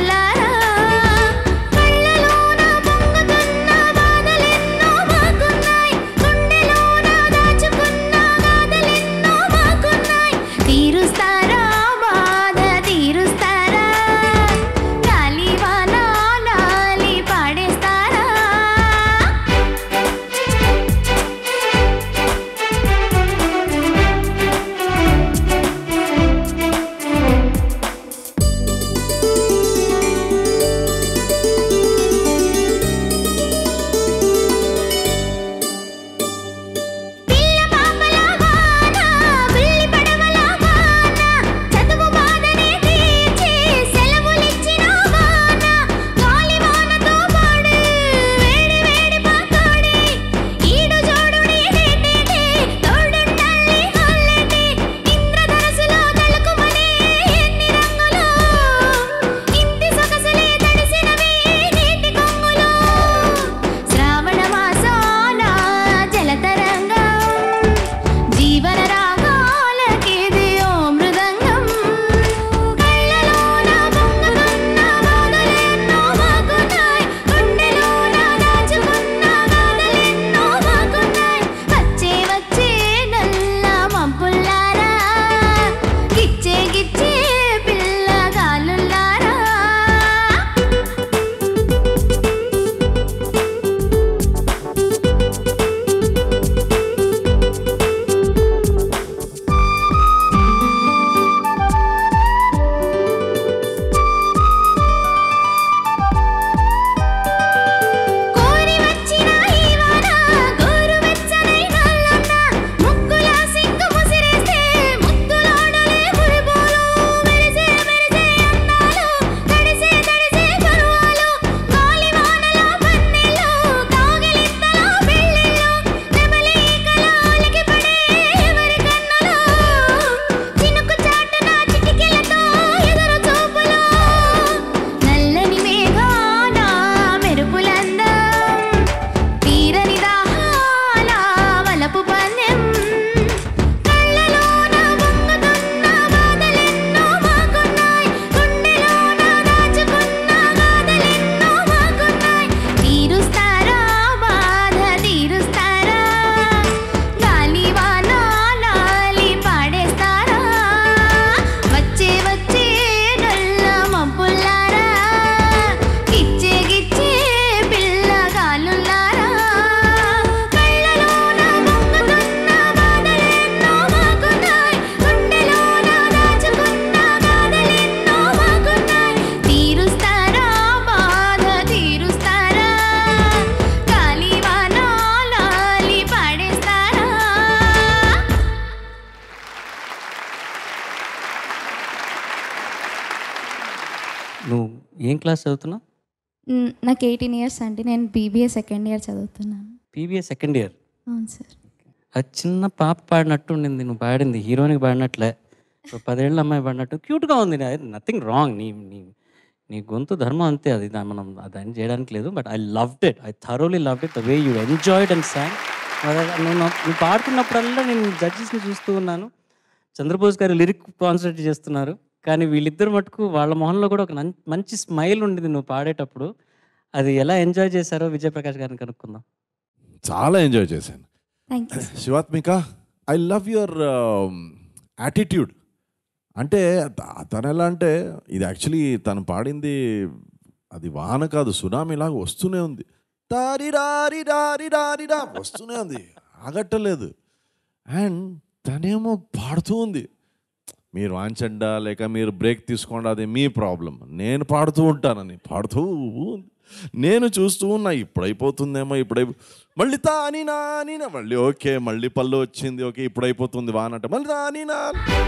నువ్వు ఏం క్లాస్ చదువుతున్నావు మ్, నాకు ఎయిటీన్ ఇయర్స్ అండి నేను బీబీఏ సెకండ్ ఇయర్ చదువుతున్నాను పీబీఏ సెకండ్ ఇయర్ అవును సార్ అది చిన్న పాప పాడినట్టు ఉండింది నువ్వు పాడింది హీరోయిన్కి పాడినట్లే ఒక పదేళ్ళ అమ్మాయి పాడినట్టు క్యూట్గా ఉంది నథింగ్ రాంగ్ నీ నీ నీ గొంతు ధర్మం అంతే అది దా- మనం దాన్ని చేయడానికి లేదు but I loved it I thoroughly loved it the way you enjoyed and song నేను నువ్వు పాడుతున్నప్పుడల్లా నేను జడ్జెస్ని చూస్తూ ఉన్నాను చంద్రబోస్ గారు లిరిక్ కాన్సన్ట్రేట్ చేస్తున్నారు కానీ వీళ్ళిద్దరు మటుకు వాళ్ళ మొహంలో కూడా ఒక నం- మంచి స్మైల్ ఉండేది నువ్వు పాడేటప్పుడు అది ఎలా ఎంజాయ్ చేశారో విజయప్రకాష్ గారిని కనుక్కుందాం చాలా ఎంజాయ్ చేశాను thank you Shivatmika I love your attitude అంటే త- తను ఎలా అంటే ఇది యాక్చువల్లీ తను పాడింది అది వాన కాదు సునామీ లాగా వస్తూనే ఉంది తారిరారిరారిరారిరా వస్తూనే ఉంది ఆగట్టలేదు అండ్ తనేమో పాడుతూ ఉంది మీరు వాంచండా లేక మీరు బ్రేక్ తీసుకోండి అది మీ ప్రాబ్లం నేను పాడుతూ ఉంటానని పాడుతూ ఉంది. నేను చూస్తూ ఉన్నా ఇప్పుడు అయిపోతుందేమో ఇప్పుడు అయిపో మళ్ళీ తాని నాని నా మళ్ళీ ఓకే మళ్ళీ పళ్ళు వచ్చింది ఓకే ఇప్పుడు అయిపోతుంది వాన అంటే మళ్ళీ తాని నా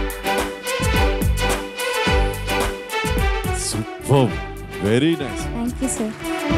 super very nice thank you sir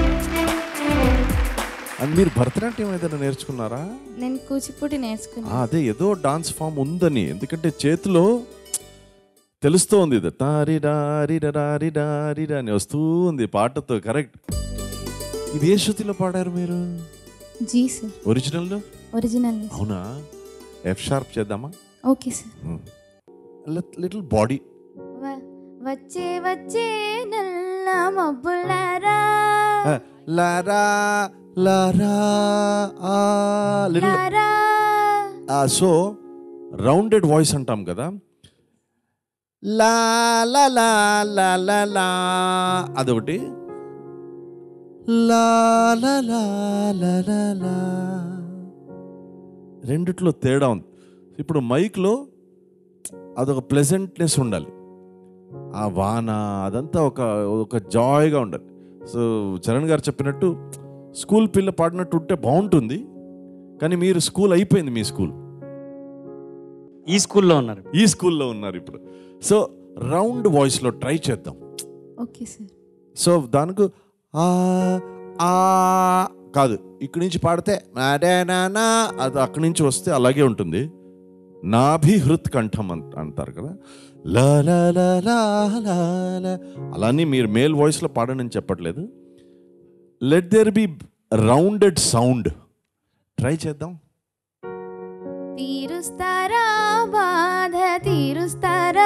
and మీరు భరతనాట్యం ఏదైనా నేర్చుకున్నారా నేను కూచిపూడి ఆ, నేర్చుకున్నాను అదే ఏదో డాన్స్ ఫామ్ ఉందని ఎందుకంటే చేతిలో తెలుస్తోంది ఇది తారి డారి డారి డారి అని వస్తూ ఉంది పాటతో కరెక్ట్ ఇది ఏ శృతిలో పాడారు మీరు జీ సార్ ఒరిజినల్లో ఒరిజినల్ అవునా ఎఫ్ షార్ప్ చేద్దామా ఓకే సార్ లిటిల్ బాడీ వ- వచ్చే వచ్చే నల్ల మబ్బులారా లారా లారా లిటిల్ లారా సో రౌండెడ్ వాయిస్ అంటాం కదా లా లా లా లా లా లా అదొకటి లా లా లా లా లా లా రెండిట్లో తేడా ఉంది ఇప్పుడు మైక్లో అదొక ప్లెజెంట్నెస్ ఉండాలి ఆ వాన అదంతా ఒక ఒక జాయ్గా ఉండాలి సో చరణ్ గారు చెప్పినట్టు స్కూల్ పిల్ల పాడినట్టు ఉంటే బాగుంటుంది కానీ మీరు స్కూల్ అయిపోయింది మీ స్కూల్ ఈ స్కూల్లో ఉన్నారు ఈ స్కూల్లో ఉన్నారు ఇప్పుడు సో రౌండ్ వాయిస్లో ట్రై చేద్దాం ఓకే సార్ సో దానికి ఆ ఆ కాదు ఇక్కడి నుంచి పాడితే నానా అది అక్కడి నుంచి వస్తే అలాగే ఉంటుంది నాభిహృత్ కంఠం అంట- అంటారు కదా లా లా లా లా లా లా. అలానే మీరు మేల్ వాయిస్లో పాడని చెప్పట్లేదు let there be rounded sound try చేద్దాం తీరుస్తారా బాధ తీరుస్తారా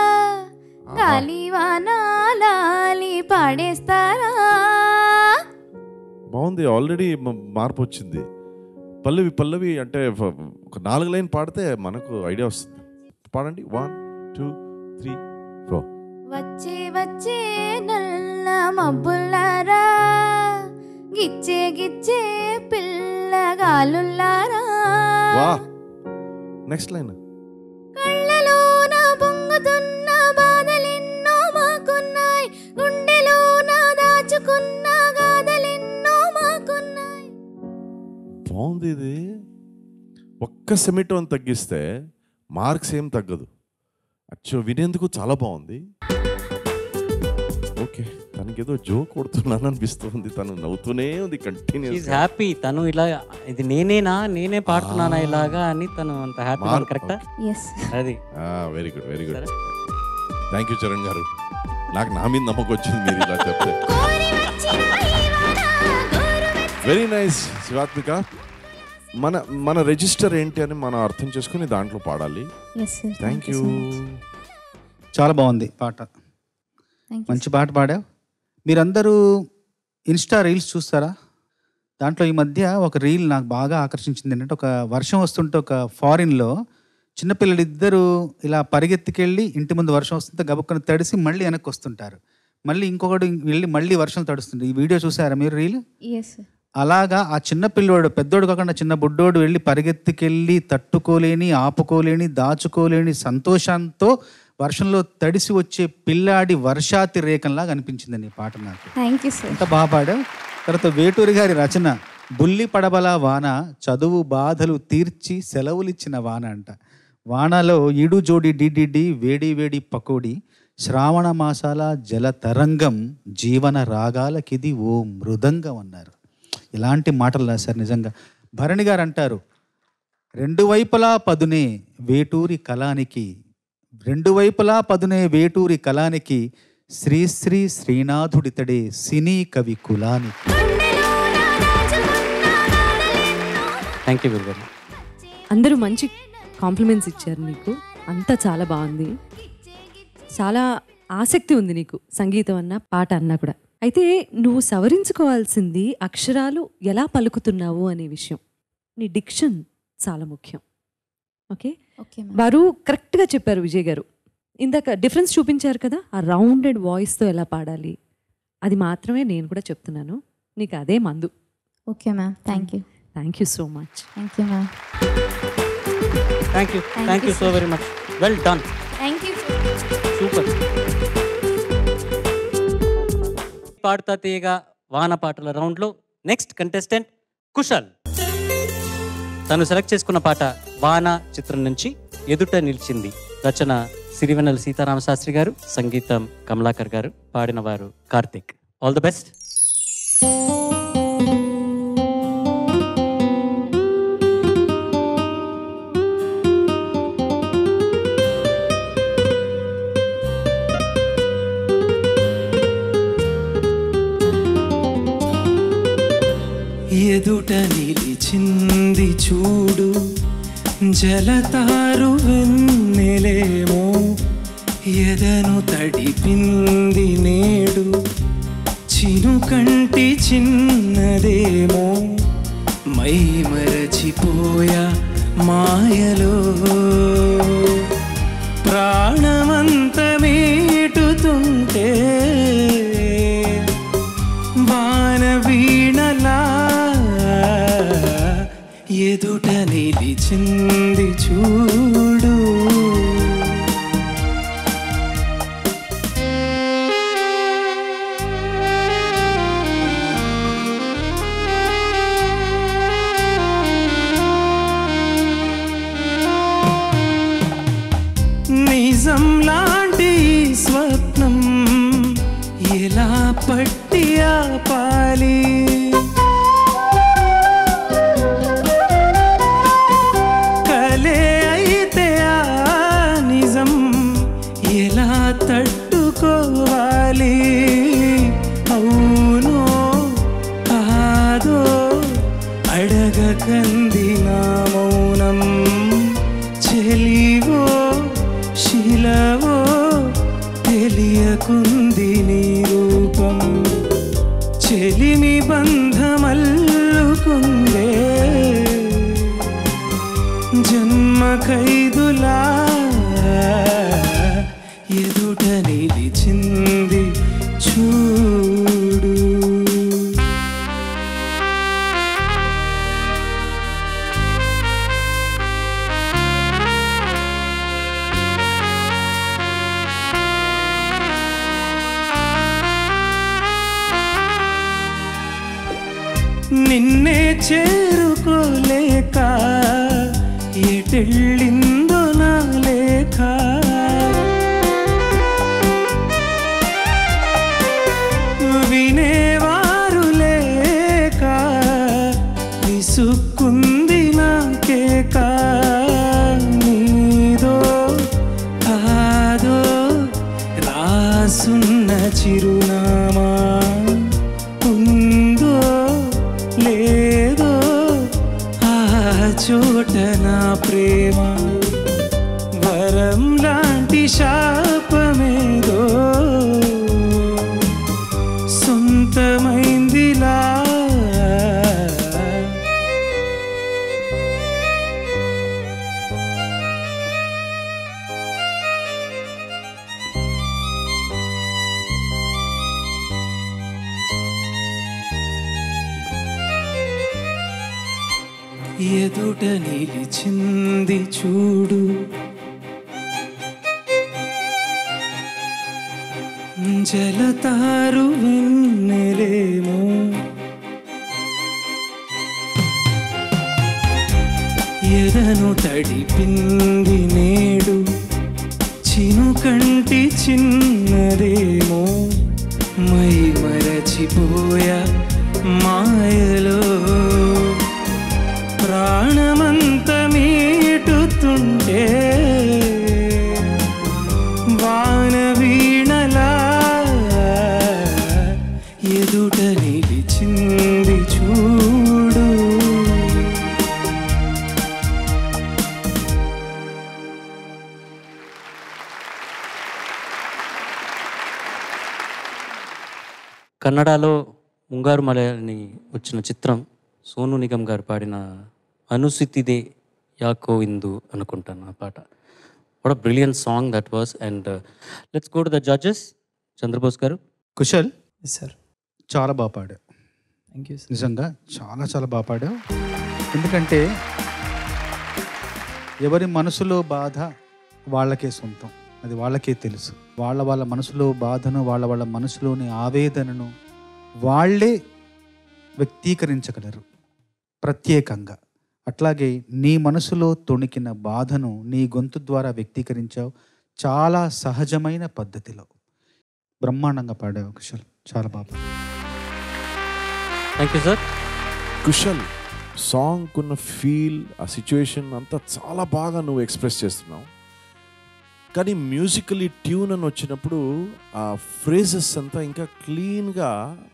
గాలివాన లాలి పాడేస్తారా బాగుంది ఆల్రెడీ మార్పు వచ్చింది పల్లవి పల్లవి అంటే ఫ- ఒక నాలుగు లైన్ పాడితే మనకు ఐడియా వస్తుంది పాడండి వన్ టూ త్రీ ఫోర్ వచ్చే వచ్చే నల్ల మబ్బులారా గిచ్చే గిచ్చే పిల్లగాలులారా వా నెక్స్ట్ లైన్ కళ్ళలోన పొంగుతున్న బాధలెన్నో మాకున్నాయి గుండెలోన దాచుకున్న గాథలెన్నో మాకున్నాయి బాగుంది ఇది ఒక్క సెమిటోన్ తగ్గిస్తే మార్క్స్ ఏం తగ్గదు అచ్చో వినేందుకు చాలా బాగుంది ఓకే తనకేదో జోక్ కొడుతున్నాను అనిపిస్తుంది తను నవ్వుతూనే ఉంది కంటిన్యూస్ ఈజ్ హ్యాపీ తను ఇలా ఇది నేనేనా నేనే పాడుతున్నానా ఇలాగా అని తను అంత హ్యాపీ Mark- కరెక్టా ఎస్ అది వెరీ గుడ్ వెరీ గుడ్ సరే. థ్యాంక్ యూ చరణ్ గారు నాకు నా మీద నమ్మకం వచ్చింది మీరు ఇలా చెప్తే కోరి వచ్చిన ఈ వాన గోరువెచ్చ వెరీ నైస్ శివాత్మిక మన మన రిజిస్టర్ ఏంటి అని మనం అర్థం చేసుకుని దాంట్లో పాడాలి ఎస్ సార్ థ్యాంక్ యూ చాలా బాగుంది పాట థ్యాంక్ యూ మంచి పాట పాడావు మీరందరూ ఇన్స్టా రీల్స్ చూస్తారా దాంట్లో ఈ మధ్య ఒక రీల్ నాకు బాగా ఆకర్షించింది ఏంటంటే ఒక వర్షం వస్తుంటే ఒక ఫారిన్లో చిన్నపిల్లలు ఇద్దరు ఇలా పరిగెత్తుకెళ్ళి ఇంటి ముందు వర్షం వస్తుంటే గబుక్కను తడిసి మళ్ళీ వెనక్కి వస్తుంటారు మళ్ళీ ఇంకొకడు వెళ్ళి మళ్ళీ వర్షం తడుస్తుంది ఈ వీడియో చూసారా మీరు రీల్ ఎస్ సార్ అలాగా ఆ చిన్న పిల్లోడు పెద్దోడు కాకుండా చిన్న బుడ్డోడు వెళ్ళి పరిగెత్తుకెళ్ళి తట్టుకోలేని ఆపుకోలేని దాచుకోలేని సంతోషంతో వర్షంలో తడిసి వచ్చే పిల్లాడి వర్షాతి రేఖంలాగా అనిపించింది నీ పాట నాకు థ్యాంక్ యూ సార్ ఎంత బాగా పాడావు తర్వాత వేటూరి గారి రచన బుల్లి పడబల వాన చదువు బాధలు తీర్చి సెలవులిచ్చిన వాన అంట వానలో ఈడు జోడి డిడిడి వేడి వేడి పకోడి శ్రావణ మాసాల జల తరంగం జీవన రాగాలకిది ఓ మృదంగం అన్నారు ఇలాంటి మాటలు రాశారు నిజంగా భరణి గారు అంటారు రెండు వైపులా పదునే వేటూరి కళానికి రెండు వైపులా పదునే వేటూరి కళానికి శ్రీశ్రీ శ్రీనాథుడితడే సినీ కవి కులానికి థ్యాంక్ యూ గురుగారు అందరూ మంచి కాంప్లిమెంట్స్ ఇచ్చారు నీకు అంతా చాలా బాగుంది చాలా ఆసక్తి ఉంది నీకు సంగీతం అన్న పాట అన్నా కూడా అయితే నువ్వు సవరించుకోవాల్సింది అక్షరాలు ఎలా పలుకుతున్నావు అనే విషయం నీ డిక్షన్ చాలా ముఖ్యం ఓకే ఓకే మ్యామ్ వారు కరెక్ట్గా చెప్పారు విజయ్ గారు ఇందాక డిఫరెన్స్ చూపించారు కదా ఆ రౌండెడ్ వాయిస్తో ఎలా పాడాలి అది మాత్రమే నేను కూడా చెప్తున్నాను నీకు అదే మందు okay ma'am thank you thank you so much thank you ma'am thank you Thank thank you, you so sir. Very much well done thank you super Paduta Theeyaga వాన పాటల రౌండ్లో నెక్స్ట్ కంటెస్టెంట్ కుషల్ తను సెలెక్ట్ చేసుకున్న పాట వాన చిత్రం నుంచి ఎదుట నిలిచింది రచన సిరివెన్నెల సీతారామ శాస్త్రి గారు సంగీతం కమలాకర్ గారు పాడిన వారు కార్తిక్ ఆల్ ది బెస్ట్ ఎదుట నిలిచింది చూడు జలతారు వెన్నెలేమో ఎదను తడిపింది నేడు చినుకంటి చిన్నదేమో మై మరచిపోయా మాయలో ప్రాణమంత మీటుతుంటే వాన వీణలా ఎదుట నిలిచింది చూడు నిజం లాంటి ఈ స్వప్నం ఎలా పట్టి ఆపాలి కలే అయితే ఆ నిజం ఎలా తట్టుకోవాలి అవునో కాదో అడగకంది నా మౌనం చెలివో శిలవో తెలియకుంది నీ రూపం చెలిమి బంధమల్లుకుందే జన్మ ఖైదులా ఎదుట నిలిచింది చూడు నిన్నే చేరుకోలేక ఎటెళ్ళిందో నా లేఖ వినేవారు లేక విసుక్కుంది నాకేక నీదో కాదో రాసున్న చిరునామా ఉందో లేదో ఆ చోట నా ప్రేమ వరం లాంటి శాపమేదో సొంతమైందిలా ఎదుట నిలిచింది చూడు జలతారు వెన్నెలేమో ఎదను తడిపింది నేడు చినుక కంటి చిన్నదేమో మై మరచిపోయా మాయలో ప్రాణమంత మీటుతుంటే వాన వీణలా ఎదుట నిలిచింది చూడు కన్నడలో ముంగారు మలయాళని వచ్చిన చిత్రం సోను నిగమ్ గారు పాడిన అనుసితిదే యాకో ఇందు అనుకుంటాను ఆ పాట what a brilliant song that was and let's go to the judges Chandrabose garu Kushal sir చాలా బాగా పాడావు థ్యాంక్ యూ సార్ నిజంగా చాలా చాలా బాగా పాడావు ఎందుకంటే ఎవరి మనసులో బాధ వాళ్ళకే సొంతం అది వాళ్ళకే తెలుసు వాళ్ళ వాళ్ళ మనసులో బాధను వాళ్ళ వాళ్ళ మనసులోని ఆవేదనను వాళ్ళే వ్యక్తీకరించగలరు ప్రత్యేకంగా అట్లాగే నీ మనసులో తొణికిన బాధను నీ గొంతు ద్వారా వ్యక్తీకరించావు చాలా సహజమైన పద్ధతిలో బ్రహ్మాండంగా పాడావు కుశల్ చాలా బాగా పాడావు. Thank you sir Kushal song ఉన్న ఫీల్ ఆ సిచ్యువేషన్ అంతా చాలా బాగా నువ్వు ఎక్స్ప్రెస్ చేస్తున్నావు కానీ మ్యూజికలీ ట్యూన్ అని వచ్చినప్పుడు ఆ ఫ్రేజెస్ అంతా ఇంకా క్లీన్గా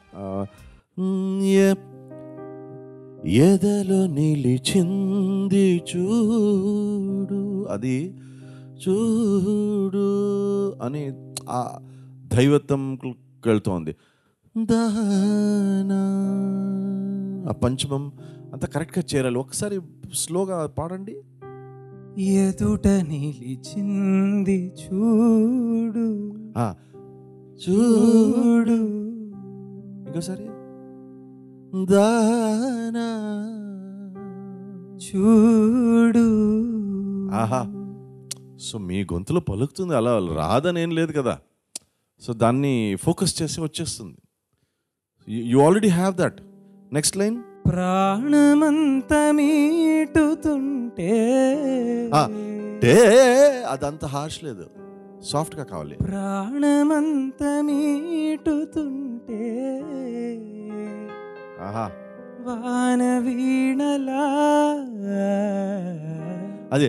ఎదలో నిలిచింది చూడు అది చూడు అని ఆ దైవత్వం వెళ్తోంది దానా ఆ పంచమం అంత కరెక్ట్గా చేరాలి ఒకసారి స్లోగా పాడండి ఎదుట నిలిచింది చూడు ఆ, చూడు ఇంకోసారి దానా చూడు ఆహా సో మీ గొంతులో పలుకుతుంది అలా రాదని ఏం లేదు కదా సో దాన్ని ఫోకస్ చేసి వచ్చేస్తుంది you already have that next line ప్రాణమంత మీటుతుంటే టే అదంత హార్ష్ లేదు సాఫ్ట్గా కావాలి ప్రాణమంత మీటుతుంటే ఆహా వాన వీణలా అదే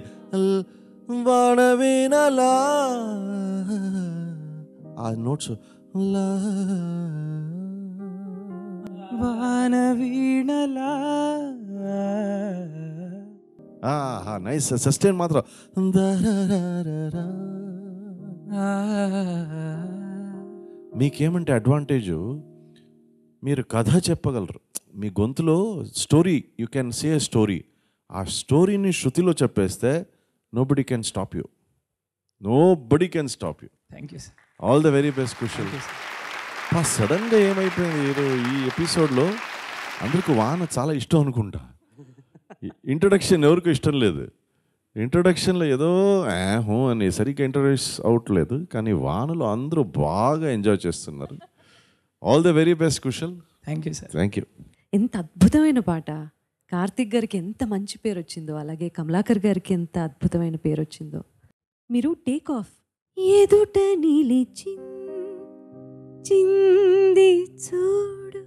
వాడవేనలా ఆ నోట్స్ లా వాన వీణలా నైస్ సస్టైన్ మాత్రం దరరరరా. మీకేమంటే అడ్వాంటేజ్ మీరు కథ చెప్పగలరు మీ గొంతులో story you can say a story ఆ స్టోరీని శృతిలో చెప్పేస్తే nobody can stop you nobody can stop you thank you sir all the very best question సడన్గా ఏమైపోయింది ఏదో ఈ ఎపిసోడ్లో అందరికి వాన చాలా ఇష్టం అనుకుంటా ఇంట్రొడక్షన్ ఎవరికి ఇష్టం లేదు ఇంట్రొడక్షన్లో ఏదో "ఆ, హూ అని సరిగ్గా ఇంట్రొడ్యూస్ అవట్లేదు కానీ వానలో అందరూ బాగా ఎంజాయ్ చేస్తున్నారు all the very best Kushal thank you sir thank you ఎంత అద్భుతమైన పాట కార్తిక్ గారికి ఎంత మంచి పేరు వచ్చిందో అలాగే కమలాకర్ గారికి ఎంత అద్భుతమైన పేరు వచ్చిందో మీరు టేక్ ఆఫ్ ఎదుట నిలిచి చింది చూడు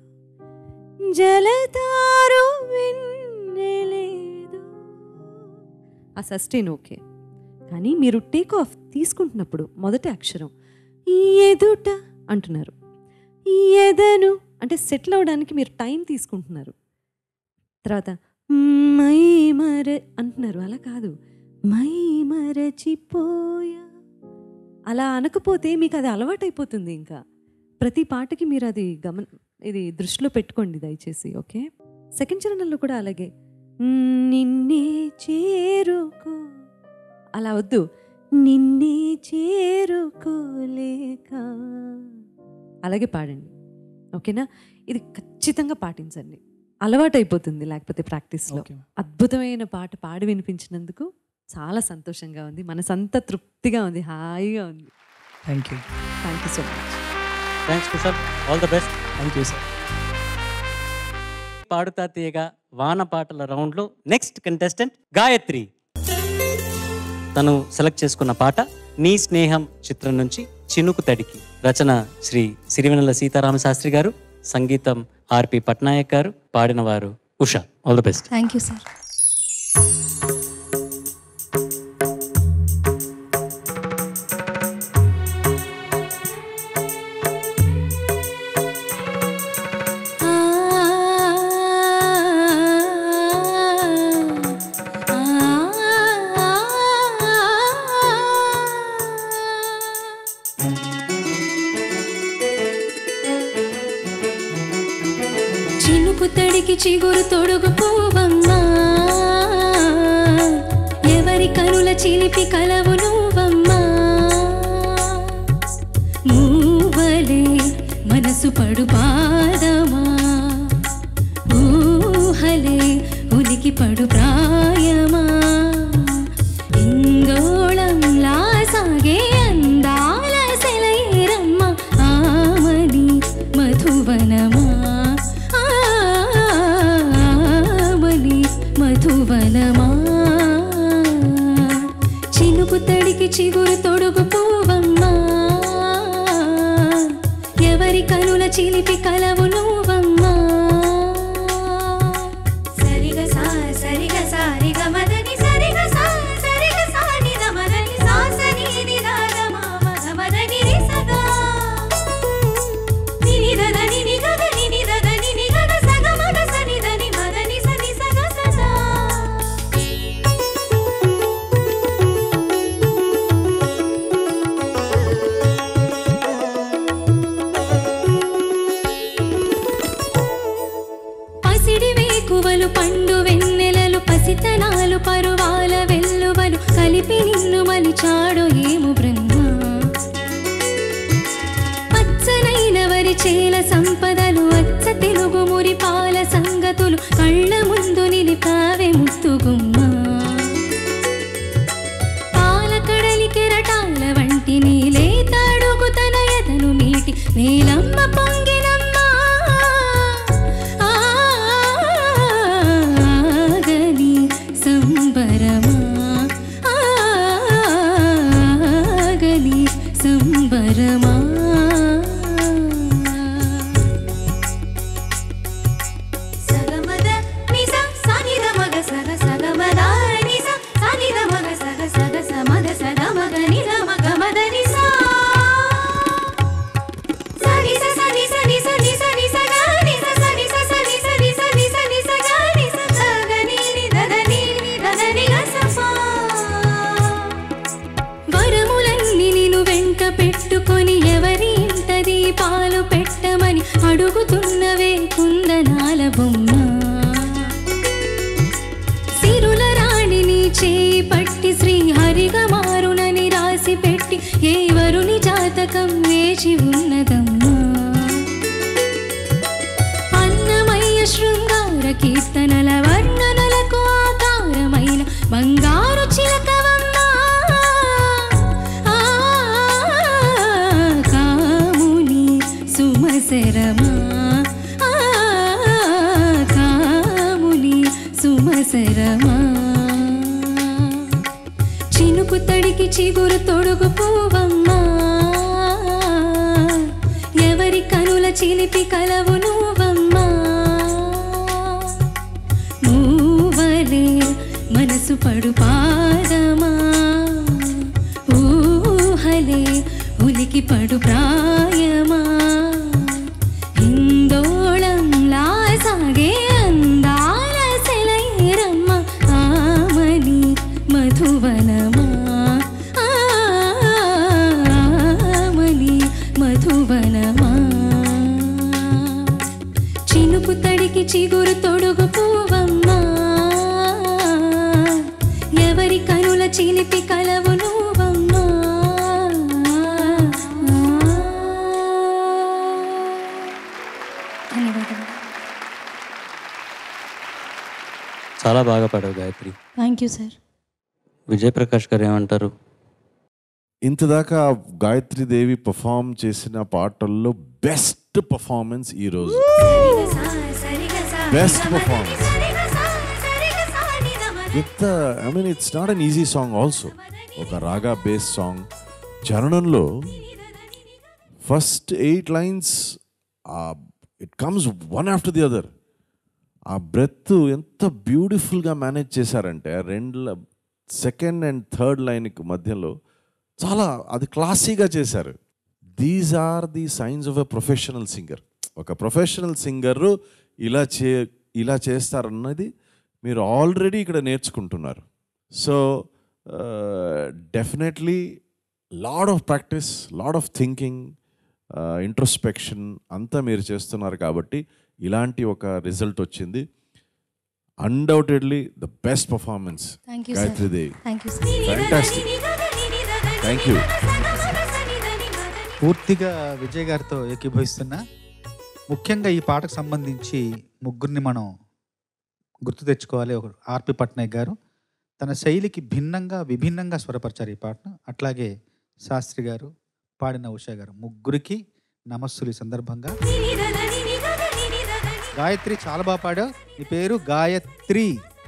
జలతారు వెన్నెలేదు ఆ సస్టైన్ ఓకే కానీ మీరు టేక్ ఆఫ్ తీసుకుంటున్నప్పుడు మొదటి అక్షరం ఎదుట అంటున్నారు ఎదను అంటే సెటిల్ అవడానికి మీరు టైం తీసుకుంటున్నారు తర్వాత మై మర అంటున్నారు అలా కాదు మై మరచిపోయా అలా అనకపోతే మీకు అది అలవాటైపోతుంది ఇంకా ప్రతి పాటకి మీరు అది గమన ఇది దృష్టిలో పెట్టుకోండి దయచేసి ఓకే సెకండ్ చరణంలో కూడా అలాగే నిన్నే చేరుకో అలా వద్దు నిన్నే చేరుకోలేక అలాగే పాడండి ఓకేనా ఇది ఖచ్చితంగా పాటించండి అలవాటైపోతుంది లేకపోతే ప్రాక్టీస్లో ఓకే అద్భుతమైన పాట పాడి వినిపించినందుకు చాలా సంతోషంగా ఉంది మనసంతా తృప్తిగా ఉంది హాయిగా ఉంది thank you thank you so much thanks Kushal all the best thank you sir Paduta Theeyaga వాన పాటల రౌండ్లో నెక్స్ట్ కంటెస్టెంట్ గాయత్రి తను సెలెక్ట్ చేసుకున్న పాట నీ స్నేహం చిత్రం నుంచి చినుకు తడికి రచన శ్రీ సిరివెనెల సీతారామ శాస్త్రి గారు సంగీతం ఆర్పి పట్నాయక్ గారు పాడిన వారు Usha all the best thank you sir చినుకు తడికి చిగురు తొడుగు పోవమ్మా ఎవరి కనుల చిలిపి కలవు నువ్వమ్మా మూవలే మనసు పడు పాదమా ఊహలే ఉనికి పడు ప్రాయమా ఇంగోళంలా సాగే అందాల సెలయేరమ్మ ఆమని మధువనమా ఆమని మధువనమా చినుకు తడికి చిగురు తొడుగు పోవమ్మా ఎవరి కనుల చిలిపి కలవు నువ్వమ్మా సరిగ సా సరిగ సారిగ మదని సరిగ సా సరిగ సానిద మదని సాసని నిదాద మామద మదని రి సదా నిని దద నిని గగ నిని దద నిని గగ సగ మగ సని దని మదని సని సగ సదా పసిడి వేకువలు పండు వెన్నెలలు పసితనాలు పరువాల వెల్లువలు కలిపి నిన్ను మలిచాడు ఏము బ్రహ్మ పచ్చనైన వరి చేల సంపదలు అచ్చ తెలుగు మురి పాల సంగతులు కళ్ళ ముందు నిలిపావే ముత్తుగుమ్మ పాల కడలి కెరటాల వంటి నీలే తాడుగు తన ఎదను మీటి నీలమ్మ పొంగినమ్మా ఆగని సంబరమా ఆగని సంబరమా సగమద నిస సనిద మగ సగ సగమద నిస సనిద మగ సగ సగ సమద సగ మగ నిద మగ మద నిస సని స సని సని సని సని సగ నిస సని స సని సని సని సని సగ నిస సగ ని ని దద ని ని దద ని గ స ప వరములన్నీ నిన్ను వెంట పెట్టుకొని ఎవరి ఇంటది పాలు పెట్టమని అడుగుతున్నవే కుందనాల బొమ్మ సిరుల రాణిని చేయి పట్టి శ్రీహరిగా మారునని రాసి పెట్టి ఏ వరుని జాతకం వేచి ఉన్నదమ్మా అన్నమయ్య శృంగార కీర్తనల వర్ణనలకు ఆకారమైన బంగారు చిలకవమ్మా ఆ, కాముని సుమసరమా ఆ, కాముని సుమసరమా చినుకు తడికి చిగురు తొడుగు పోవమ్మా ఎవరి కనుల చిలిపి కలవు నువ్వమ్మా మూవలే మనసు పడు పాదమా ఊహలే ఉలికి పడు ప్రాయమా హిందోళంలా సాగే అందాల సెలయేరమ్మ ఆమని మధువనమా ఆమని మధువనమా చినుకు తడికి చిగురు తొడుగు పోవమ్మా ఎవరి కనుల చిలిపి కలవు నువ్వమ్మా ధన్యవాదాలు చాలా బాగా పాడావు Gayatri thank you sir Vijay Prakash garu ఏమంటారు ఇంతదాకా గాయత్రి దేవి పర్ఫామ్ చేసిన పాటల్లో బెస్ట్ పర్ఫార్మెన్స్ ఈ రోజు బెస్ట్ పర్ఫార్మెన్స్ ఎంత I mean it's not an easy song also ఒక రాగా బేస్ సాంగ్ చరణంలో first eight lines it comes one after the other uh breath ఎంత బ్యూటిఫుల్గా మేనేజ్ చేశారంటే రెండు సెకండ్ అండ్ థర్డ్ లైన్కి మధ్యలో చాలా అది క్లాసీగా చేశారు these are the signs of a professional singer ఒక ప్రొఫెషనల్ సింగర్ ఇలా చే ఇలా చేస్తారన్నది మీరు ఆల్రెడీ ఇక్కడ నేర్చుకుంటున్నారు so definitely lot of practice lot of thinking introspection అంతా మీరు చేస్తున్నారు కాబట్టి ఇలాంటి ఒక రిజల్ట్ వచ్చింది undoubtedly the best performance thank you sir Gayatridevi thank you sir fantastic thank you పూర్తిగా విజయ్ గారితో ఏకీభవిస్తున్నా ముఖ్యంగా ఈ పాటకు సంబంధించి ముగ్గురిని మనం గుర్తు తెచ్చుకోవాలి ఒక ఆర్పి పట్నాయక్ గారు తన శైలికి భిన్నంగా విభిన్నంగా స్వరపరిచారు ఈ పాటను అట్లాగే శాస్త్రి గారు పాడిన ఉషా గారు ముగ్గురికి నమస్సులు ఈ సందర్భంగా గాయత్రి చాలా బాగా పాడావు నీ పేరు గాయత్రి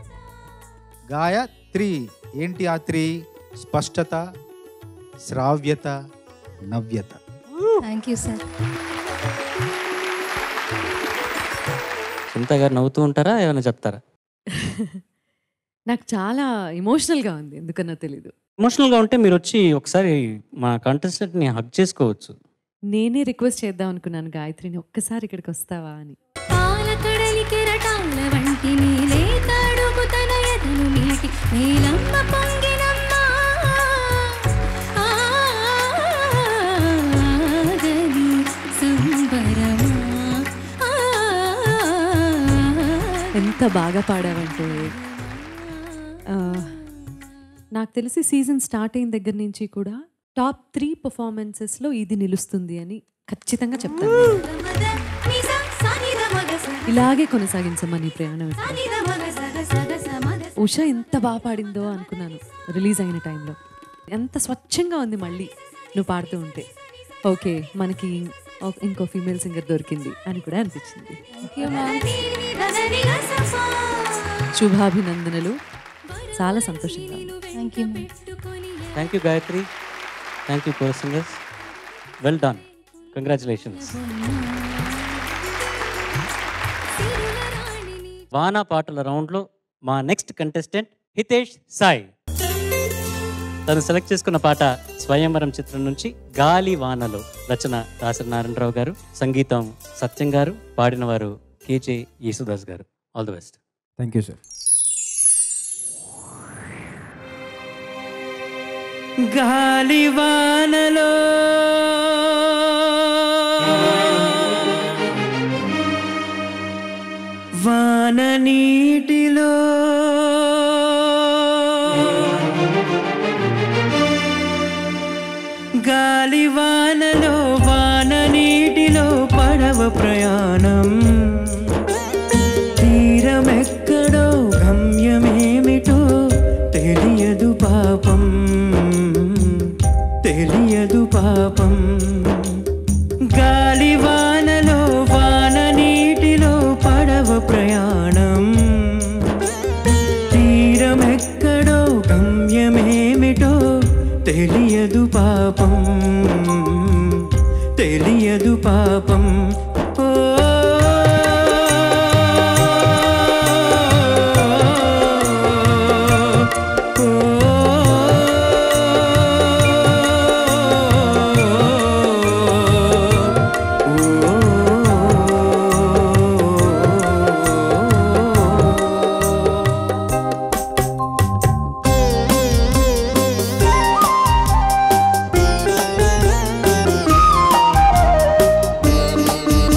గాయత్రి ఏంటి ఆ త్రి స్పష్టత శ్రావ్యత నవ్యత thank you sir Sunitha garu నవ్వుతూ ఉంటారా ఏమైనా చెప్తారా నాకు చాలా ఎమోషనల్గా ఉంది ఎందుకన్నా తెలీదు ఎమోషనల్గా ఉంటే మీరు వచ్చి ఒకసారి మా కంటెస్టెంట్ని హక్ చేసుకోవచ్చు నేనే రిక్వెస్ట్ చేద్దాం అనుకున్నాను గాయత్రిని ఒక్కసారి ఇక్కడికి వస్తావా అని పాలకడలి కెరటాల వంటి నీలే తాడుకు తన ఎదను మీటి నీలమ్మ పొంగినమ్మ ఆగని సంబరమా ఎంత బాగా పాడావంటే ఆ, నాకు తెలిసి సీజన్ స్టార్ట్ అయిన దగ్గర నుంచి కూడా టాప్ త్రీ పర్ఫార్మెన్సెస్లో ఇది నిలుస్తుంది అని ఖచ్చితంగా చెప్తాను గమద నిజ సానిద మగ సగ ఇలాగే కొనసాగించమ్మా నీ ప్రయాణం ఎప్పుడు. సానిద మగ సగ సగ సమద ఉష ఎంత బాగా పాడిందో అనుకున్నాను రిలీజ్ అయిన టైంలో ఎంత స్వచ్ఛంగా ఉంది మళ్ళీ నువ్వు పాడుతూ ఉంటే ఓకే మనకి ఒక- ఇంకో ఫీమేల్ సింగర్ దొరికింది అని కూడా అనిపించింది థ్యాంక్ యూ మ్యామ్ ధనిగా సఫా శుభాభినందనలు చాలా సంతోషంగా ఉంది. Thank you ma'am thank you Gayatri thank you co singers well done congratulations వానా పాటల రౌండ్లో మా నెక్స్ట్ కంటెస్టెంట్ హితేష్ సాయి తను సెలెక్ట్ చేసుకున్న పాట స్వయంవరం చిత్రం నుంచి గాలి వానలో రచన దాసరి నారాయణరావు గారు సంగీతం సత్యం గారు పాడిన వారు KJ Yesudas garu all the best thank you sir గాలివానలో వాన నీటిలో గాలివానలో వాన నీటిలో పడవ ప్రయాణం తీరమెక్కడో గమ్యమేమిటో తెలియదు పాపం తెలియదు పాపం గాలివానలో వాన నీటిలో పడవ ప్రయాణం తీరమెక్కడో గమ్యమేమిటో తెలియదు పాపం తెలియదు పాపం ఓ ఆ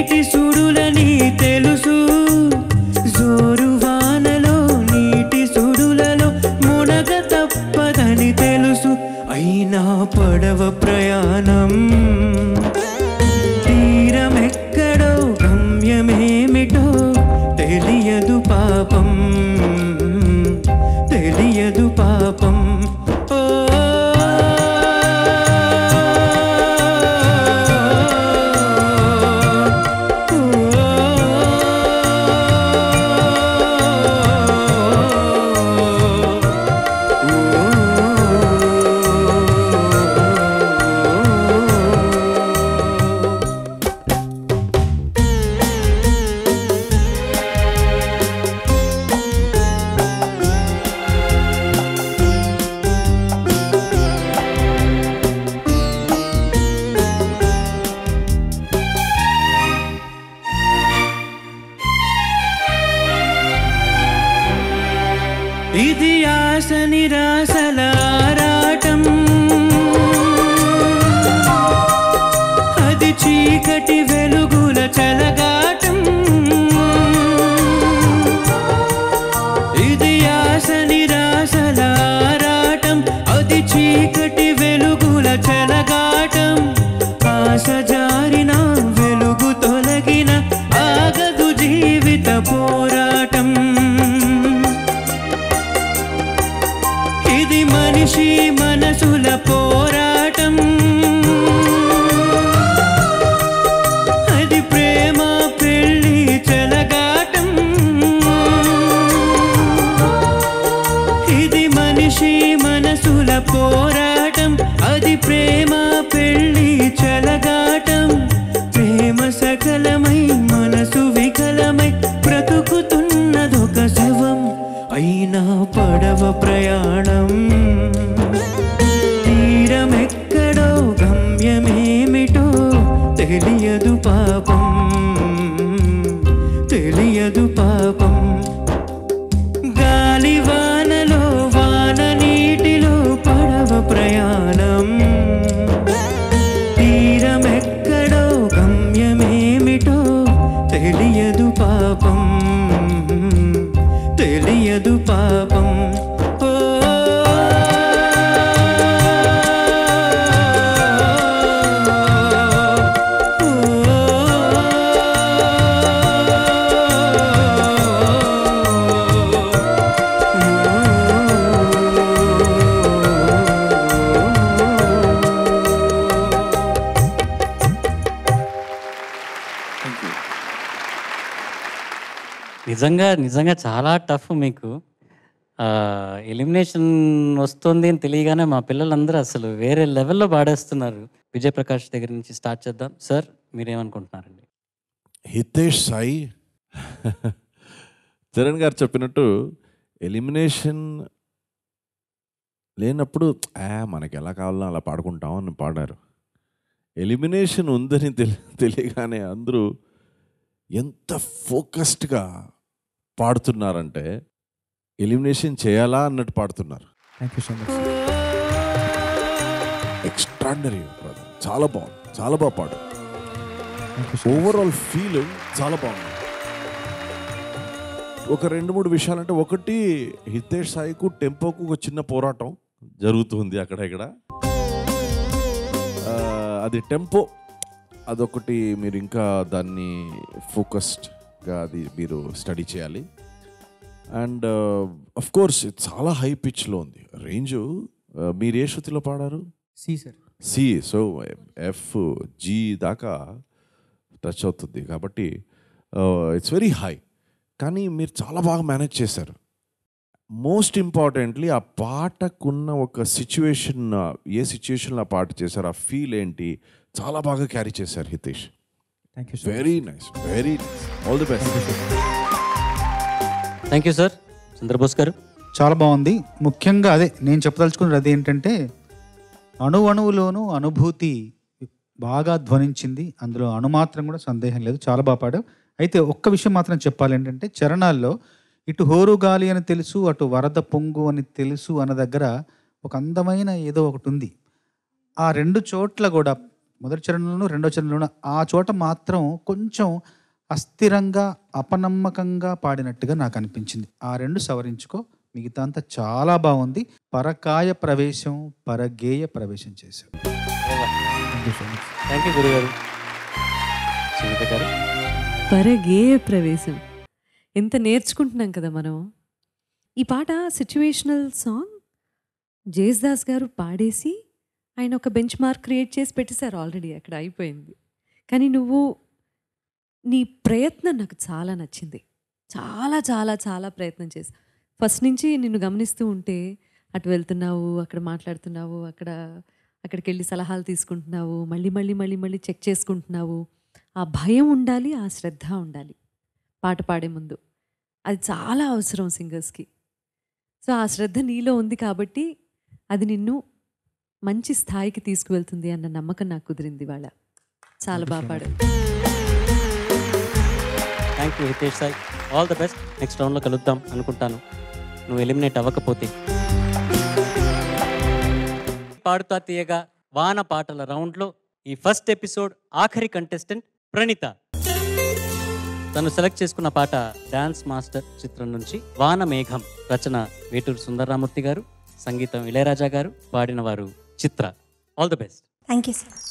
నీటి సుడులని తెలుసు జోరు వానలో నీటి సుడులలో మునగ తప్పదని తెలుసు అయినా పడవ ప్రయాణం తీరమెక్కడో గమ్యమేమిటో తెలియదు పాపం తెలియదు పాపం ఓ ఇది ఆశ నిరాశల ఆరాటం అది చీకటి వెలుగుల చలగాటం ఇది ఆశ నిరాశల ఆరాటం అది చీకటి వెలుగుల చలగాటం ఆశ జారిన వెలుగు తొలగిన ఆగదు జీవిత పోరాటం ఇది మనిషి మనసుల పోరాటం అది ప్రేమ పెళ్ళి చెలగాటం ఇది మనిషి మనసుల పోరాటం అది ప్రేమ పెళ్ళి చెలగాటం ప్రేమ సకలమై మనసు వికలమై బ్రతుకుతున్నదొక శవం అయినా పడవ ప్రయాణం తీరమెక్కడో గమ్యమేమిటో తెలియదు పాపం తెలియదు పాపం గాలి వానలో వాన నీటిలో పడవ ప్రయాణం తీరమెక్కడో గమ్యమేమిటో తెలియదు పాపం తెలియదు పాపం ఓ నిజంగా నిజంగా చాలా టఫ్ మీకు ఎలిమినేషన్ వస్తుంది అని తెలియగానే మా పిల్లలందరూ అసలు వేరే లెవెల్లో పాడేస్తున్నారు విజయ్ ప్రకాష్ దగ్గర నుంచి స్టార్ట్ చేద్దాం సార్ మీరేమనుకుంటున్నారండి హితేష్ సాయి చరణ్ గారు చెప్పినట్టు ఎలిమినేషన్ లేనప్పుడు ఆ మనకి ఎలా కావాలో అలా పాడుకుంటాం అని పాడారు ఎలిమినేషన్ ఉందని తెలి తెలియగానే అందరూ ఎంత ఫోకస్డ్గా పాడుతున్నారంటే ఎలిమినేషన్ చేయాలా అన్నట్టు పాడుతున్నారు thank you so much extraordinary చాలా బాగుంది చాలా బాగా పాడు thank you so overall feel చాలా బాగుంది ఒక రెండు మూడు విషయాలంటే ఒకటి హితేష్ సాయికు టెంపోకు ఒక చిన్న పోరాటం జరుగుతుంది అక్కడ ఇక్కడ ఆ, అది టెంపో అదొకటి మీరు ఇంకా దాన్ని ఫోకస్డ్గా అది మీరు స్టడీ చేయాలి అండ్ అఫ్ కోర్స్ చాలా హై పిచ్లో ఉంది రేంజ్ మీరు ఏ శృతిలో పాడారు C sir C so F G దాకా టచ్ అవుతుంది కాబట్టి ఇట్స్ వెరీ హై కానీ మీరు చాలా బాగా మేనేజ్ చేశారు మోస్ట్ ఇంపార్టెంట్లీ ఆ పాటకున్న ఒక సిచ్యువేషన్ ఏ సిచ్యువేషన్లో ఆ పాట చేశారు ఆ ఫీల్ ఏంటి చాలా బాగా క్యారీ చేశారు Hitesh thank you so very nice very nice all the best thank you sir Chandrabose garu చాలా బాగుంది ముఖ్యంగా అదే నేను చెప్పదలుచుకున్నది అది ఏంటంటే అణు అణువులోనూ అనుభూతి బాగా ధ్వనించింది అందులో అణుమాత్రం కూడా సందేహం లేదు చాలా బాగా పాడావు అయితే ఒక్క విషయం మాత్రం చెప్పాలి ఏంటంటే చరణాల్లో ఇటు హోరు గాలి అని తెలుసు అటు వరద పొంగు అని తెలుసు అన్న దగ్గర ఒక అందమైన ఏదో ఒకటి ఉంది ఆ రెండు చోట్ల కూడా మొదటి చరణంలోనూ రెండో చరణంలోనూ ఆ చోట మాత్రం కొంచెం అస్థిరంగా అపనమ్మకంగా పాడినట్టుగా నాకు అనిపించింది ఆ రెండు సవరించుకో మిగతా అంతా చాలా బాగుంది పరకాయ ప్రవేశం పరగేయ ప్రవేశం చేశావు థ్యాంక్ యూ గురుగారు సునీత గారు పరగేయ ప్రవేశం ఎంత నేర్చుకుంటున్నాం కదా మనం ఈ పాట సిచ్యువేషనల్ సాంగ్ జేస్దాస్ గారు పాడేసి ఆయన ఒక బెంచ్ మార్క్ క్రియేట్ చేసి పెట్టేశారు ఆల్రెడీ అక్కడ అయిపోయింది కానీ నువ్వు నీ ప్రయత్నం నాకు చాలా నచ్చింది చాలా చాలా చాలా ప్రయత్నం చేసి ఫస్ట్ నుంచి నిన్ను గమనిస్తూ ఉంటే అటు వెళ్తున్నావు అక్కడ మాట్లాడుతున్నావు అక్కడ అక్కడికి వెళ్ళి సలహాలు తీసుకుంటున్నావు మళ్ళీ మళ్ళీ మళ్ళీ మళ్ళీ చెక్ చేసుకుంటున్నావు ఆ భయం ఉండాలి ఆ శ్రద్ధ ఉండాలి పాట పాడే ముందు అది చాలా అవసరం సింగర్స్కి సో ఆ శ్రద్ధ నీలో ఉంది కాబట్టి అది నిన్ను మంచి స్థాయికి తీసుకువెళ్తుంది అన్న నమ్మకం నాకు కుదిరింది వాళ్ళ చాలా బాగా పాడావు thank you Hitesh Sai all the best next రౌండ్లో కలుద్దాం అనుకుంటాను నువ్వు ఎలిమినేట్ అవ్వకపోతే పాడుతా తీయగా వాన పాటల రౌండ్లో ఈ ఫస్ట్ ఎపిసోడ్ ఆఖరి కంటెస్టెంట్ ప్రణీత తను సెలెక్ట్ చేసుకున్న పాట డాన్స్ మాస్టర్ చిత్రం నుంచి వాన మేఘం రచన వేటూరు సుందరరామూర్తి గారు సంగీతం ఇళయరాజా గారు పాడిన వారు Chitra all the best thank you sir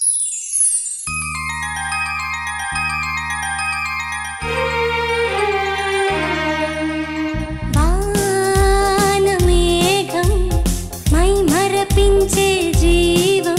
వానమేఘం మై మరపించే జీవం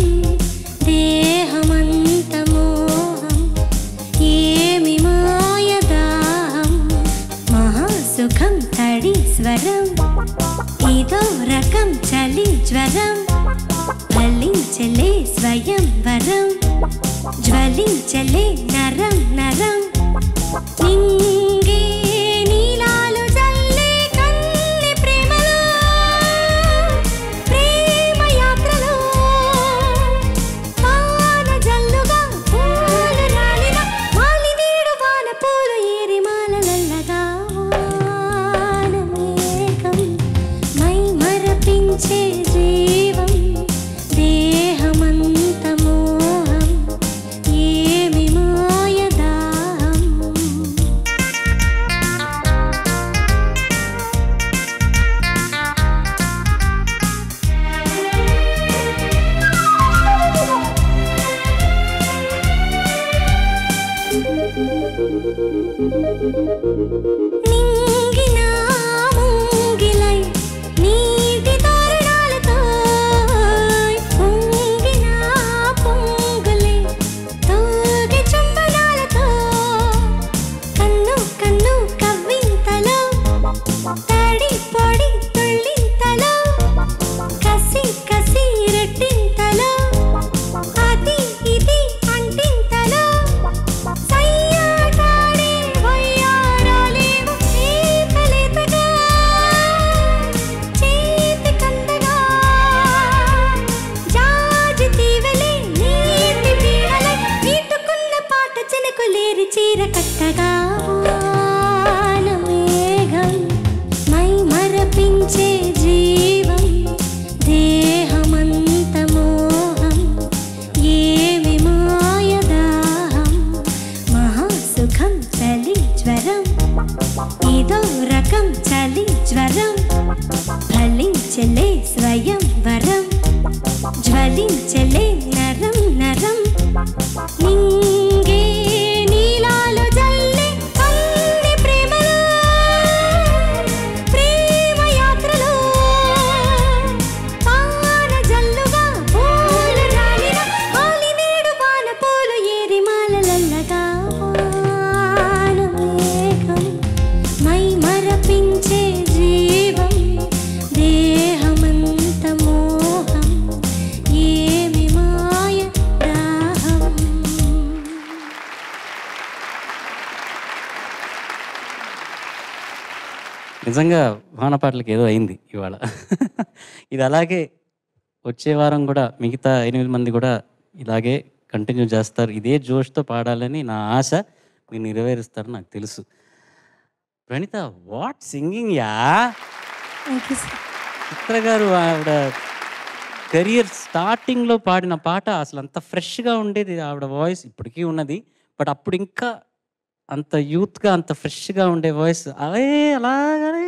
దేహమంత మోహం ఏమి మాయదాహం మహాసుఖం తడి స్వరం ఇదో రకం చలి జ్వరం ఫలించలే స్వయం వరం జ్వలించలే నరం నరం నింగే నీలాలు జల్లే కన్ని ప్రేమలో ప్రేమ యాత్రలో వాన జల్లుగా పూలు రాలిన మాలినీడు వాన పూలు ఏరి మాలలల్లగా వానమేఘం మై మరపించే జీవం దేహమంత మోహం ఏమి మాయదాహం నింగిన ముంగిలై నీటి తోరణాలతో పొంగిన పొంగులే తోగి చుంబనాలతో కన్ను కన్ను కవ్వింతలో తడి పొడి తుళ్ళింతలో కసి కసి రెట్టింతలో అది ఇది అంటింతలో సయ్యాటాడే వయ్యారాలేమో లేతలేతగా చేతి కందగా జాజి తీవెలే నీటి వీణలై నీటుకున్న పాట చినుకులేరి చీర కట్టగా వానమేఘం మై మరపించే జీవం దేహమంత మోహం ఏమి మాయదాహం మహాసుఖం చలి జ్వరం ఇదో రకం చలి జ్వరం ఫలించలే స్వయం వరం జ్వలించలే నరం నరం నింగే నీలాలు జల్లే కన్ని ప్రేమలో ప్రేమ యాత్రలో వాన జల్లుగా పూలు రాలిన ఆలినేడు వాన పూలు ఏరి మాలలల్లగా వానమేఘం మై మరపించే జీవం దేహమంత మోహం ఏమి మాయ దాహం నిజంగా వానపాటలకి ఏదో అయింది ఇవాళ ఇది అలాగే వచ్చే వారం కూడా మిగతా ఎనిమిది మంది కూడా ఇలాగే కంటిన్యూ చేస్తారు ఇదే జోష్తో పాడాలని నా ఆశ మీరు నెరవేరుస్తారు నాకు తెలుసు Praneetha what singing yeah thank you sir Chitra garu ఆవిడ కెరియర్ స్టార్టింగ్లో పాడిన పాట అసలు అంత ఫ్రెష్గా ఉండేది ఆవిడ వాయిస్ ఇప్పటికీ ఉన్నది బట్ అప్పుడు ఇంకా అంత యూత్గా అంత ఫ్రెష్గా ఉండే వాయిస్ అరే అలాగనే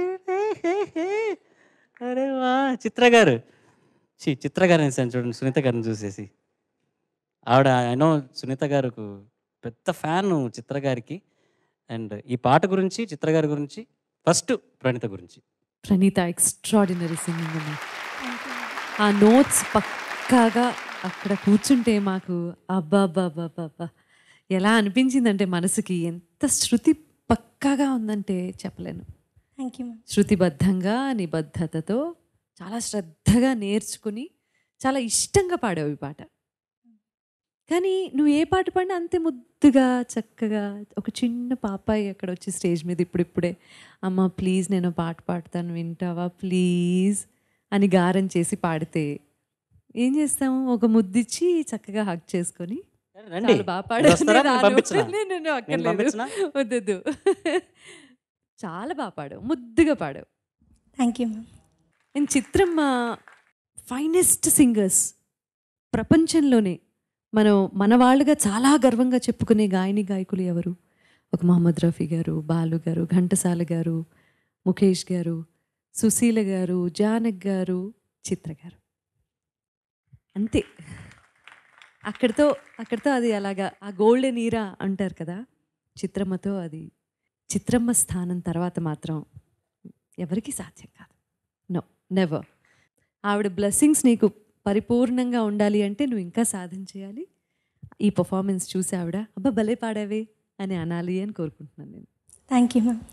అరే వా చిత్ర గారు చి చిత్ర గారు అనేసాను చూడండి సునీత గారిని చూసేసి ఆవిడ ఐనో సునీత గారికి పెద్ద ఫ్యాన్ చిత్ర గారికి అండ్ ఈ పాట గురించి చిత్ర గారి గురించి ఫస్ట్ ప్రణీత గురించి ప్రణీత ఎక్స్ట్రాడినరీ సింగింగ్ అమ్మ ఆ నోట్స్ పక్కాగా అక్కడ కూర్చుంటే మాకు అబ్బా అబ్బా అబ్బా అబ్బా అబ్బా ఎలా అనిపించిందంటే మనసుకి ఎంత శృతి పక్కాగా ఉందంటే చెప్పలేను థ్యాంక్ యూ మ్యామ్ శృతిబద్ధంగా నిబద్ధతతో చాలా శ్రద్ధగా నేర్చుకుని చాలా ఇష్టంగా పాడావు ఈ పాట కానీ నువ్వు ఏ పాట పాడినా అంతే ముద్దుగా చక్కగా ఒక చిన్న పాపాయి అక్కడ వచ్చి స్టేజ్ మీద ఇప్పుడిప్పుడే అమ్మ ప్లీజ్ నేను పాట పాడతాను వింటావా ప్లీజ్ అని గారం చేసి పాడితే ఏం చేస్తాము ఒక ముద్దిచ్చి చక్కగా హక్ చేసుకొని రండి చాలా బాగా మీరు వస్తారా? పాడావు నేను పంపించనా? నేను- నేను నేను అక్కర్లేదు. పంపించనా? వద్దొద్దు చాలా బాగా పాడావు ముద్దుగా పాడావు thank you ma'am and Chitramma finest singers ప్రపంచంలోనే మనం మన వాళ్ళుగా చాలా గర్వంగా చెప్పుకునే గాయని గాయకులు ఎవరు ఒక మహమ్మద్ రఫీ గారు బాలు గారు ఘంటసాల గారు ముఖేష్ గారు సుశీల గారు జానక్ గారు చిత్ర గారు అంతే అక్కడితో అక్కడితో అది అలాగా ఆ గోల్డెన్ ఈరా అంటారు కదా చిత్రమ్మతో అది చిత్రమ్మ స్థానం తర్వాత మాత్రం ఎవరికి సాధ్యం కాదు నో నెవర్ ఆవిడ బ్లెస్సింగ్స్ నీకు పరిపూర్ణంగా ఉండాలి అంటే నువ్వు ఇంకా సాధన చేయాలి ఈ పర్ఫార్మెన్స్ చూసి ఆవిడ అబ్బా భలే పాడావే అని అనాలి అని కోరుకుంటున్నాను నేను థ్యాంక్ యూ మ్యామ్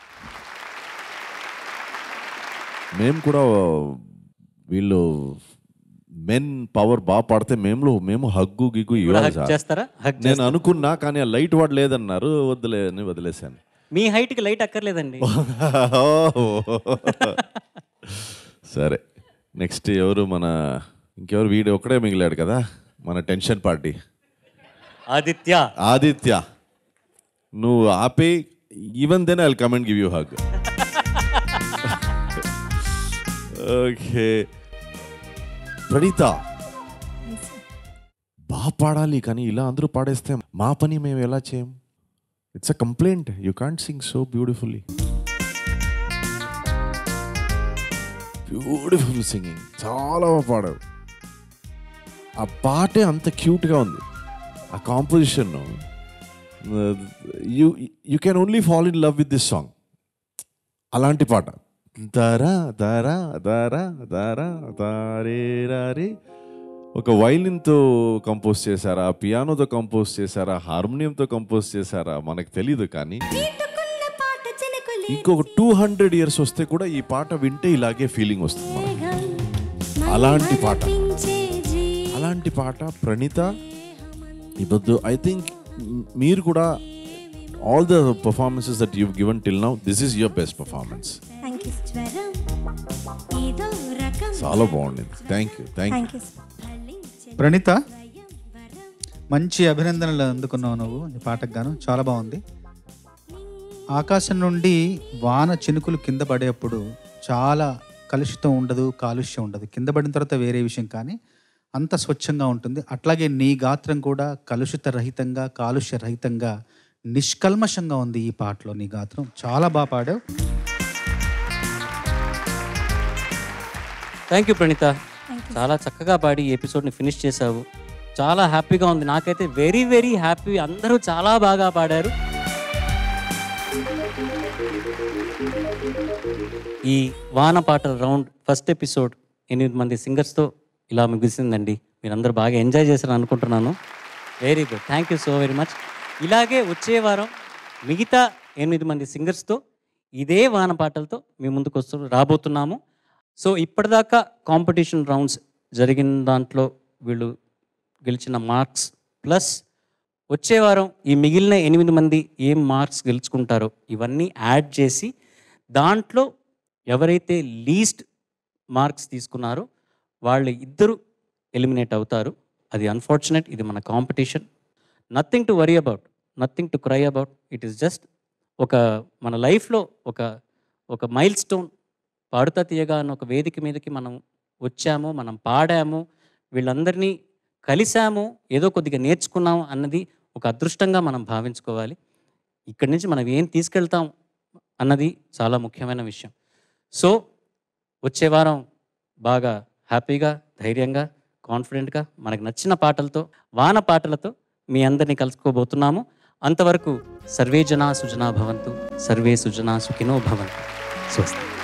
మేము కూడా వీళ్ళు మెన్ పవర్ బాగా పాడితే మేము మేము హగ్గు గిగ్గు కూడా ఇవ్వాలి hug సార్. చేస్తారా? Hug నేను చేస్తారా? అనుకున్నా కానీ ఆ లైట్ వాడు లేదన్నారు వదిలే అని వదిలేశాను మీ హైట్కి లైట్ అక్కర్లేదండి సరే నెక్స్ట్ ఎవరు మన ఇంకెవరు వీడు ఒక్కడే మిగిలాడు కదా మన టెన్షన్ పార్టీ ఆదిత్య ఆదిత్య నువ్వు ఆపే even then I comment give you hug okay Praneetha బాగా పాడాలి కానీ ఇలా అందరూ పాడేస్తే మా పని మేము ఎలా చేయం it's a complaint you can't sing so beautifully beautiful singing చాలా బాగా పాడావు ఆ పాటే అంత క్యూట్గా ఉంది ఆ composition you you can only fall in love with this song అలాంటి పాట దారా దారా దారా దారా దారే రారే ఒక వైలిన్తో కంపోజ్ చేశారా పియానోతో కంపోజ్ చేశారా హార్మోనియంతో కంపోజ్ చేశారా మనకు తెలీదు కానీ ఇంకొక టూ హండ్రెడ్ ఇయర్స్ వస్తే కూడా ఈ పాట వింటే ఇలాగే ఫీలింగ్ వస్తుంది మనకి. అలాంటి పాట అలాంటి పాట ప్రణీత ఇవ్వద్దు ఐ థింక్ మీరు కూడా all the performances that you given till now this is your best performance thank you స్వరం ఏదో రకం చాలా బాగుండింది thank you thank you thank you Praneetha మంచి అభినందనలు అందుకున్నావు నువ్వు ఈ పాటకు గాను చాలా బాగుంది ఆకాశం నుండి వాన చినుకులు కింద పడేటప్పుడు చాలా కలుషితం ఉండదు కాలుష్యం ఉండదు కింద పడిన తర్వాత వేరే విషయం కానీ అంత స్వచ్ఛంగా ఉంటుంది అట్లాగే నీ గాత్రం కూడా కలుషిత రహితంగా కాలుష్య రహితంగా నిష్కల్మషంగా ఉంది ఈ పాటలో నీ గాత్రం చాలా బాగా పాడావు థ్యాంక్ యూ ప్రణీత చాలా చక్కగా పాడి ఈ ఎపిసోడ్ని ఫినిష్ చేశావు చాలా హ్యాపీగా ఉంది నాకైతే వెరీ వెరీ హ్యాపీ అందరూ చాలా బాగా పాడారు ఈ వాన పాటల రౌండ్ ఫస్ట్ ఎపిసోడ్ ఎనిమిది మంది సింగర్స్తో ఇలా ముగిసిందండి మీరందరూ బాగా ఎంజాయ్ చేశారని అనుకుంటున్నాను very good thank you so very much ఇలాగే వచ్చే వారం మిగతా ఎనిమిది మంది సింగర్స్తో ఇదే వాన పాటలతో మీ ముందుకు వస్తూ రాబోతున్నాము సో ఇప్పటిదాకా కాంపిటీషన్ రౌండ్స్ జరిగిన దాంట్లో వీళ్ళు గెలిచిన మార్క్స్ ప్లస్ వచ్చే వారం ఈ మిగిలిన ఎనిమిది మంది ఏం మార్క్స్ గెలుచుకుంటారో ఇవన్నీ యాడ్ చేసి దాంట్లో ఎవరైతే లీస్ట్ మార్క్స్ తీసుకున్నారో వాళ్ళు ఇద్దరు ఎలిమినేట్ అవుతారు అది అన్ఫార్చునేట్ ఇది మన competition nothing to worry about nothing to cry about it is just ఒక మన లైఫ్లో ఒక ఒక మైల్ స్టోన్ పాడుతా తీయగా అన్న ఒక వేదిక మీదకి మనం వచ్చాము మనం పాడాము వీళ్ళందరినీ కలిసాము ఏదో కొద్దిగా నేర్చుకున్నాము అన్నది ఒక అదృష్టంగా మనం భావించుకోవాలి ఇక్కడి నుంచి మనం ఏం తీసుకెళ్తాం అన్నది చాలా ముఖ్యమైన విషయం సో వచ్చే వారం బాగా హ్యాపీగా ధైర్యంగా కాన్ఫిడెంట్గా మనకు నచ్చిన పాటలతో వాన పాటలతో మీ అందరినీ కలుసుకోబోతున్నాము అంతవరకు సర్వే జనా సుజనా భవంతు సర్వే సుజనా సుఖినో భవంతు స్వస్తి